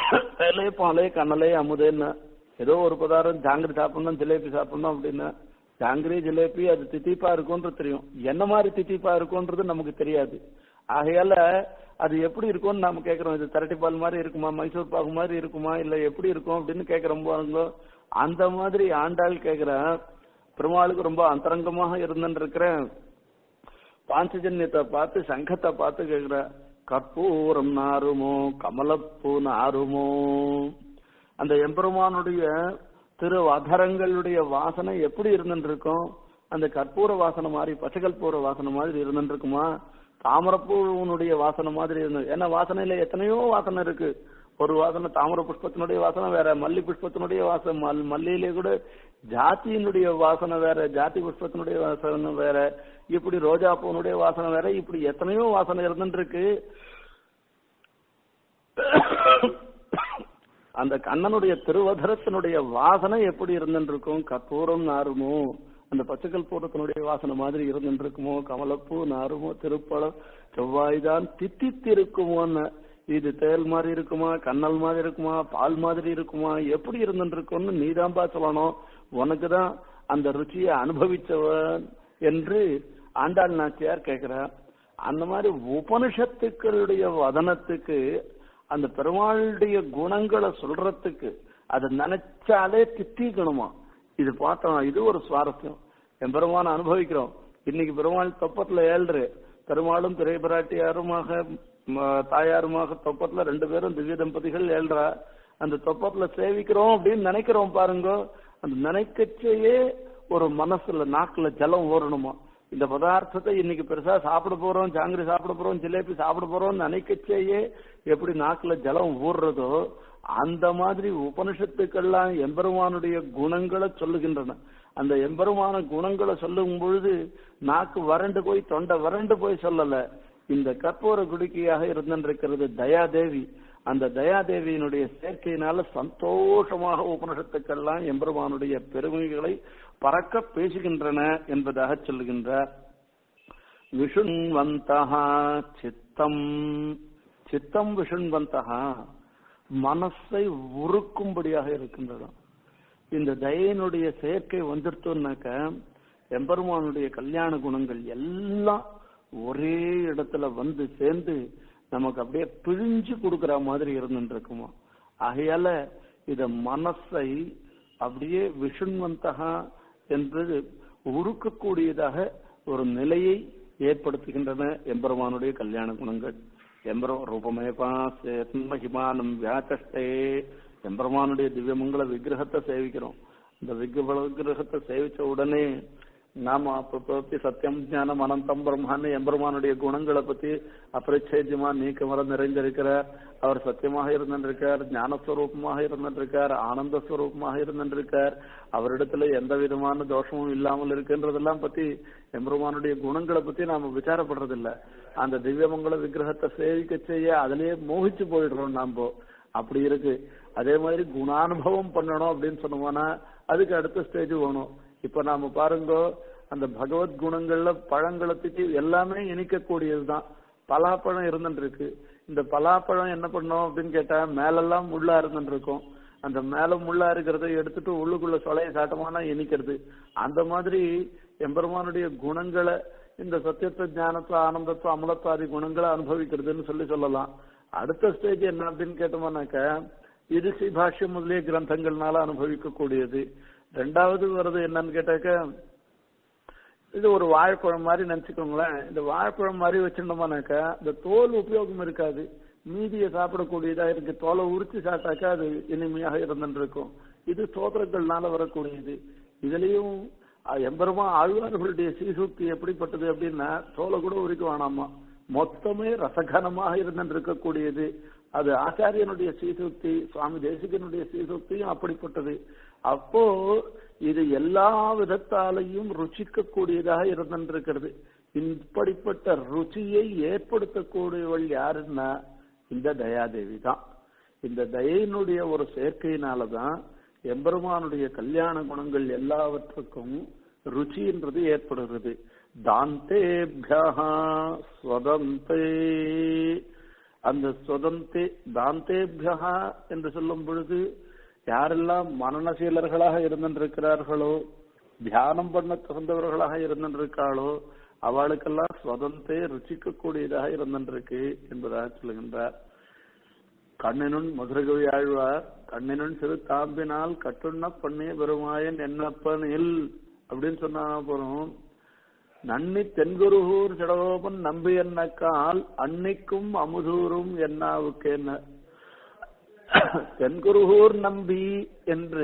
வேலையே பாலே கண்ணலே அமுதேன்னு ஏதோ ஒரு பதார்த்தம் ஜாங்கிரி சாப்பிடணும் ஜிலேபி சாப்பிடணும் அப்படின்னா ஜாங்கிரி ஜிலேபி அது தித்திப்பா இருக்கும்ன்றது தெரியும் என்ன மாதிரி தித்திப்பா இருக்கும்ன்றது நமக்கு தெரியாது ஆகையால அது எப்படி இருக்கும்னு நாம கேக்குறோம் இது திரட்டி பால் மாதிரி இருக்குமா மைசூர் பாகு மாதிரி இருக்குமா இல்ல எப்படி இருக்கும் அப்படின்னு கேக்குறோம் பாருங்களோ அந்த மாதிரி ஆண்டாள் கேக்குற பெருமாளுக்கு ரொம்ப அந்தரங்கமாக இருந்துட்டு இருக்கிற பாஞ்சஜன்யத்தை பார்த்து சங்கத்தை பார்த்து கேக்குற கற்பூரம் நாருமோ கமலப்பூ நாருமோ அந்த எம்பெருமானுடைய திரு அதரங்களுடைய வாசனை எப்படி இருந்துட்டு இருக்கும் அந்த கற்பூர வாசனை மாதிரி பச்சைக்கற்பூர வாசனை மாதிரி இருந்துட்டு இருக்குமா தாமரப்பூனுடைய வாசனை மாதிரி இருந்தது ஏன்னா வாசனையில எத்தனையோ வாசனை இருக்கு ஒரு வாசனை தாமர புஷ்பத்தினுடைய வாசனை வேற மல்லி புஷ்பத்தினுடைய வாசனை மல் மல்லியிலே கூட ஜாத்தியினுடைய வாசனை வேற ஜாதி புஷ்பத்தினுடைய வாசனை வேற இப்படி ரோஜா பூனுடைய வாசனை வேற இப்படி எத்தனையோ வாசனை இருந்துட்டு இருக்கு அந்த கண்ணனுடைய திருவதரத்தினுடைய வாசனை எப்படி இருந்துட்டு இருக்கும் கற்பூரம் நாருமோ அந்த பச்சைக்கல் பூரத்தினுடைய வாசனை மாதிரி இருந்துட்டு இருக்குமோ கமலப்பூ நாருமோ திருப்பழம் செவ்வாய்தான் தித்தித்திருக்குமோன்னு இது தேல் மாதிரி இருக்குமா கண்ணல் மாதிரி இருக்குமா பால் மாதிரி இருக்குமா எப்படி இருந்துட்டு இருக்கும்னு நீதான்பா சொல்லணும் உனக்கு தான் அந்த ருச்சியை அனுபவிச்சவன் என்று ஆண்டாள் நாச்சியார் கேட்கிறார் அந்த மாதிரி உபனிஷத்துக்களுடைய வதனத்துக்கு அந்த பெருமாளுடைய குணங்களை சொல்றதுக்கு அதை நினைச்சாலே திட்டிக்கணுமா இது பார்த்தோம் இது ஒரு சுவாரஸ்யம் என் பெருமான அனுபவிக்கிறோம் இன்னைக்கு பெருமாள் தொப்பத்துல ஏழ்று பெருமாளும் திரை பிராட்டியாருமாக ம- தாயாருமாக தொப்பத்துல ரெண்டு பேரும் திவ்ய தம்பதிகள் ஏழ்றா அந்த தொப்பத்துல சேவிக்கிறோம் அப்படின்னு நினைக்கிறோம் பாருங்க அந்த நினைக்கச்சேயே ஒரு மனசுல நாக்குல ஜலம் ஓரணுமா இந்த பதார்த்தத்தை இன்னைக்கு பெருசா சாப்பிட போறோம் ஜாங்கிரி சாப்பிட போறோம் ஜிலேபி சாப்பிட போறோம் நினைக்கச்சேயே எப்படி நாக்குல ஜலம் ஊறுறதோ அந்த மாதிரி உபனிஷத்துக்கெல்லாம் எம்பெருமானுடைய குணங்களை சொல்லுகின்றன அந்த எம்பெருமான குணங்களை சொல்லும் பொழுது நாக்கு வறண்டு போய் தொண்டை வறண்டு போய் சொல்லல இந்த கற்பூர குடுக்கியாக இருந்திருக்கிறது தயாதேவி அந்த தயாதேவியினுடைய சேர்க்கையினால சந்தோஷமாக உபனிஷத்துக்கெல்லாம் எம்பெருமானுடைய பெருமைகளை பறக்க பேசுகின்றன என்பதாக சொல்லுகின்றார் விஷுண்வந்தா சித்தம் சித்தம் விஷுண்வந்தா மனசை உருக்கும்படியாக இருக்கின்றது இந்த தயனுடைய சேர்க்கை வந்துருத்தோம்னாக்க எம்பெருமானுடைய கல்யாண குணங்கள் எல்லாம் ஒரே இடத்துல வந்து சேர்ந்து நமக்கு அப்படியே பிழிஞ்சு கொடுக்கிற மாதிரி இருந்துட்டு இருக்குமா ஆகையால இத மனசை அப்படியே விஷுண்வந்தகா என்பது உருக்கக்கூடியதாக ஒரு நிலையை ஏற்படுத்துகின்றன எம்பெருமானுடைய கல்யாண குணங்கள் எம்பெரு ரூபமேபா மகிமானம் வியாச்சஷ்டே எம்பெருமானுடைய திவ்யமங்கல விக்கிரகத்தை சேவிக்கிறோம் இந்த விக்கிர விக்கிரகத்தை சேவிச்ச உடனே நாம பத்தி சத்தியம் ஞானம் அனந்தம் பிரம்மான்னு எம்பெருமானுடைய குணங்களை பத்தி அபரிச்சேஜமா நீக்கமர நிறைந்திருக்கிறார் அவர் சத்தியமாக இருந்திருக்கார் ஞானஸ்வரூபமாக இருந்திருக்கார் ஆனந்த ஸ்வரூபமாக இருந்திருக்கார் அவரிடத்துல எந்த விதமான தோஷமும் இல்லாமல் இருக்குன்றதெல்லாம் பத்தி எம்பெருமானுடைய குணங்களை பத்தி நாம விசாரப்படுறதில்ல அந்த திவ்யமங்கல விக்கிரகத்தை சேவிக்க செய்ய அதிலேயே மோகிச்சு போயிடுறோம் நாம அப்படி இருக்கு அதே மாதிரி குணானுபவம் பண்ணணும் அப்படின்னு சொன்னோம்னா அதுக்கு அடுத்த ஸ்டேஜ் வேணும் இப்ப நாம பாருங்க அந்த பகவத் குணங்கள்ல பழங்களை திட்டி எல்லாமே இனிக்கக்கூடியதுதான் பலாப்பழம் இருந்துட்டு இருக்கு இந்த பலாப்பழம் என்ன பண்ணோம் அப்படின்னு கேட்டா மேலெல்லாம் முள்ளா இருந்துட்டு இருக்கும் அந்த மேல முள்ளா இருக்கிறத எடுத்துட்டு உள்ளுக்குள்ள சொலைய சாட்டமானா இனிக்கிறது அந்த மாதிரி எம்பெருமானுடைய குணங்களை இந்த சத்தியத்துவ ஞானத்துவ ஆனந்தத்துவ அமலத்தாதி குணங்களை அனுபவிக்கிறதுன்னு சொல்லி சொல்லலாம் அடுத்த ஸ்டேஜ் என்ன அப்படின்னு கேட்டோம்னாக்க இது பாஷ்யம் முதலிய கிரந்தங்கள்னால அனுபவிக்கக்கூடியது ரெண்டாவது வருது என்னன்னு கேட்டாக்க இது ஒரு வாழைப்பழம் மாதிரி நினைச்சுக்கோங்களேன் இந்த வாழைப்பழம் மாதிரி வச்சிருந்தோம்னாக்கா இந்த தோல் உபயோகம் இருக்காது மீதியை சாப்பிடக்கூடியதா இருக்கு தோலை உரிச்சு சாப்பிட்டாக்கா அது இனிமையாக இருந்துட்டு இருக்கும் இது சோதரங்கள்னால வரக்கூடியது இதுலயும் அஹ், எம்பெருமா ஆழ்வார்களுடைய சீசூக்தி எப்படிப்பட்டது அப்படின்னா தோலை கூட உரிக்க வேணாமா மொத்தமே ரசகனமாக இருந்துட்டு இருக்கக்கூடியது அது ஆச்சாரியனுடைய சீசூக்தி சுவாமி தேசிகனுடைய சீசூக்தியும் அப்படிப்பட்டது அப்போ இது எல்லா விதத்தாலையும் ருச்சிக்க கூடியதாக இருந்திருக்கிறது இப்படிப்பட்ட ருச்சியை ஏற்படுத்தக்கூடியவள் யாருன்னா இந்த தயாதேவி தான் இந்த தயையினுடைய ஒரு சேர்க்கையினாலதான் எம்பெருமானுடைய கல்யாண குணங்கள் எல்லாவற்றுக்கும் ருச்சின்றது ஏற்படுகிறது தாந்தேபியா ஸ்வதந்தே அந்த சுதந்தே தாந்தேபியா என்று சொல்லும் பொழுது யாரெல்லாம் மனநசீலர்களாக இருந்திருக்கிறார்களோ தியானம் பண்ண தகுந்தவர்களாக இருந்திருக்காளோ அவளுக்கெல்லாம் சுதந்தே ருச்சிக்கக்கூடியதாக இருந்திருக்கு என்பதாக சொல்லுகின்றார் கண்ணினுன் மதுரகவி ஆழ்வார் கண்ணினுன் சிறு தாம்பினால் கட்டுண்ண பண்ணிய பெருமாயன் என்னப்பனில் அப்படின்னு சொன்னா போறோம் நன்னி தென்குருகூர் சிடகோபன் நம்பி என்ன கால் அன்னிக்கும் அமுதூரும் என்னாவுக்கு என்ன தென்குருகூர் நம்பி என்று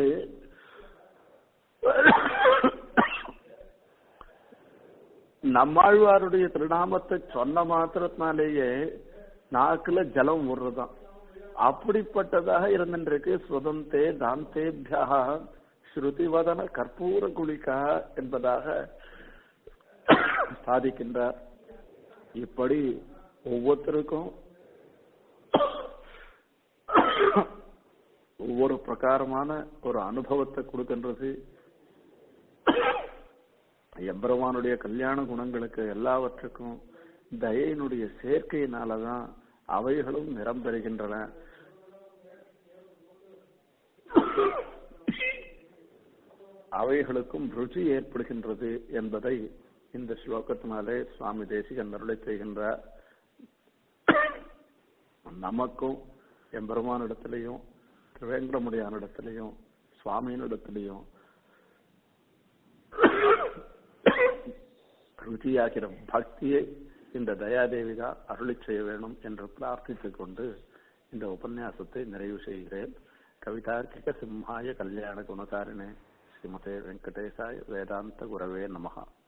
நம்மாழ்வாருடைய திருநாமத்தை சொன்ன மாத்திரத்தினாலேயே நாக்குல ஜலம் விடுறதாம் அப்படிப்பட்டதாக இருந்திருக்கு சுதந்தே தாந்தேபியா ஸ்ருதிவதன கற்பூர குளிகா என்பதாக சாதிக்கின்றார் இப்படி ஒவ்வொருத்தருக்கும் ஒவ்வொரு பிரகாரமான ஒரு அனுபவத்தை கொடுக்கின்றது எம்பெருமானுடைய கல்யாண குணங்களுக்கு எல்லாவற்றுக்கும் தயையினுடைய சேர்க்கையினாலதான் அவைகளும் நிறம் பெறுகின்றன அவைகளுக்கும் ருச்சி ஏற்படுகின்றது என்பதை இந்த ஸ்லோகத்தினாலே சுவாமி தேசிகன் அருளை செய்கின்றார் நமக்கும் எம்பெருமானிடத்திலையும் திருவேங்கடமுடியானிடத்திலையும் சுவாமியினிடத்திலையும் ருச்சியாகிற பக்தியை இந்த தயாதேவி தான் அருளி செய்ய வேணும் என்று பிரார்த்தித்துக் கொண்டு இந்த உபன்யாசத்தை நிறைவு செய்கிறேன் கவிதார்க்கிக சிம்ஹாய கல்யாண குணகாரிணே ஸ்ரீமதே வெங்கடேசாய வேதாந்த குரவே நமகா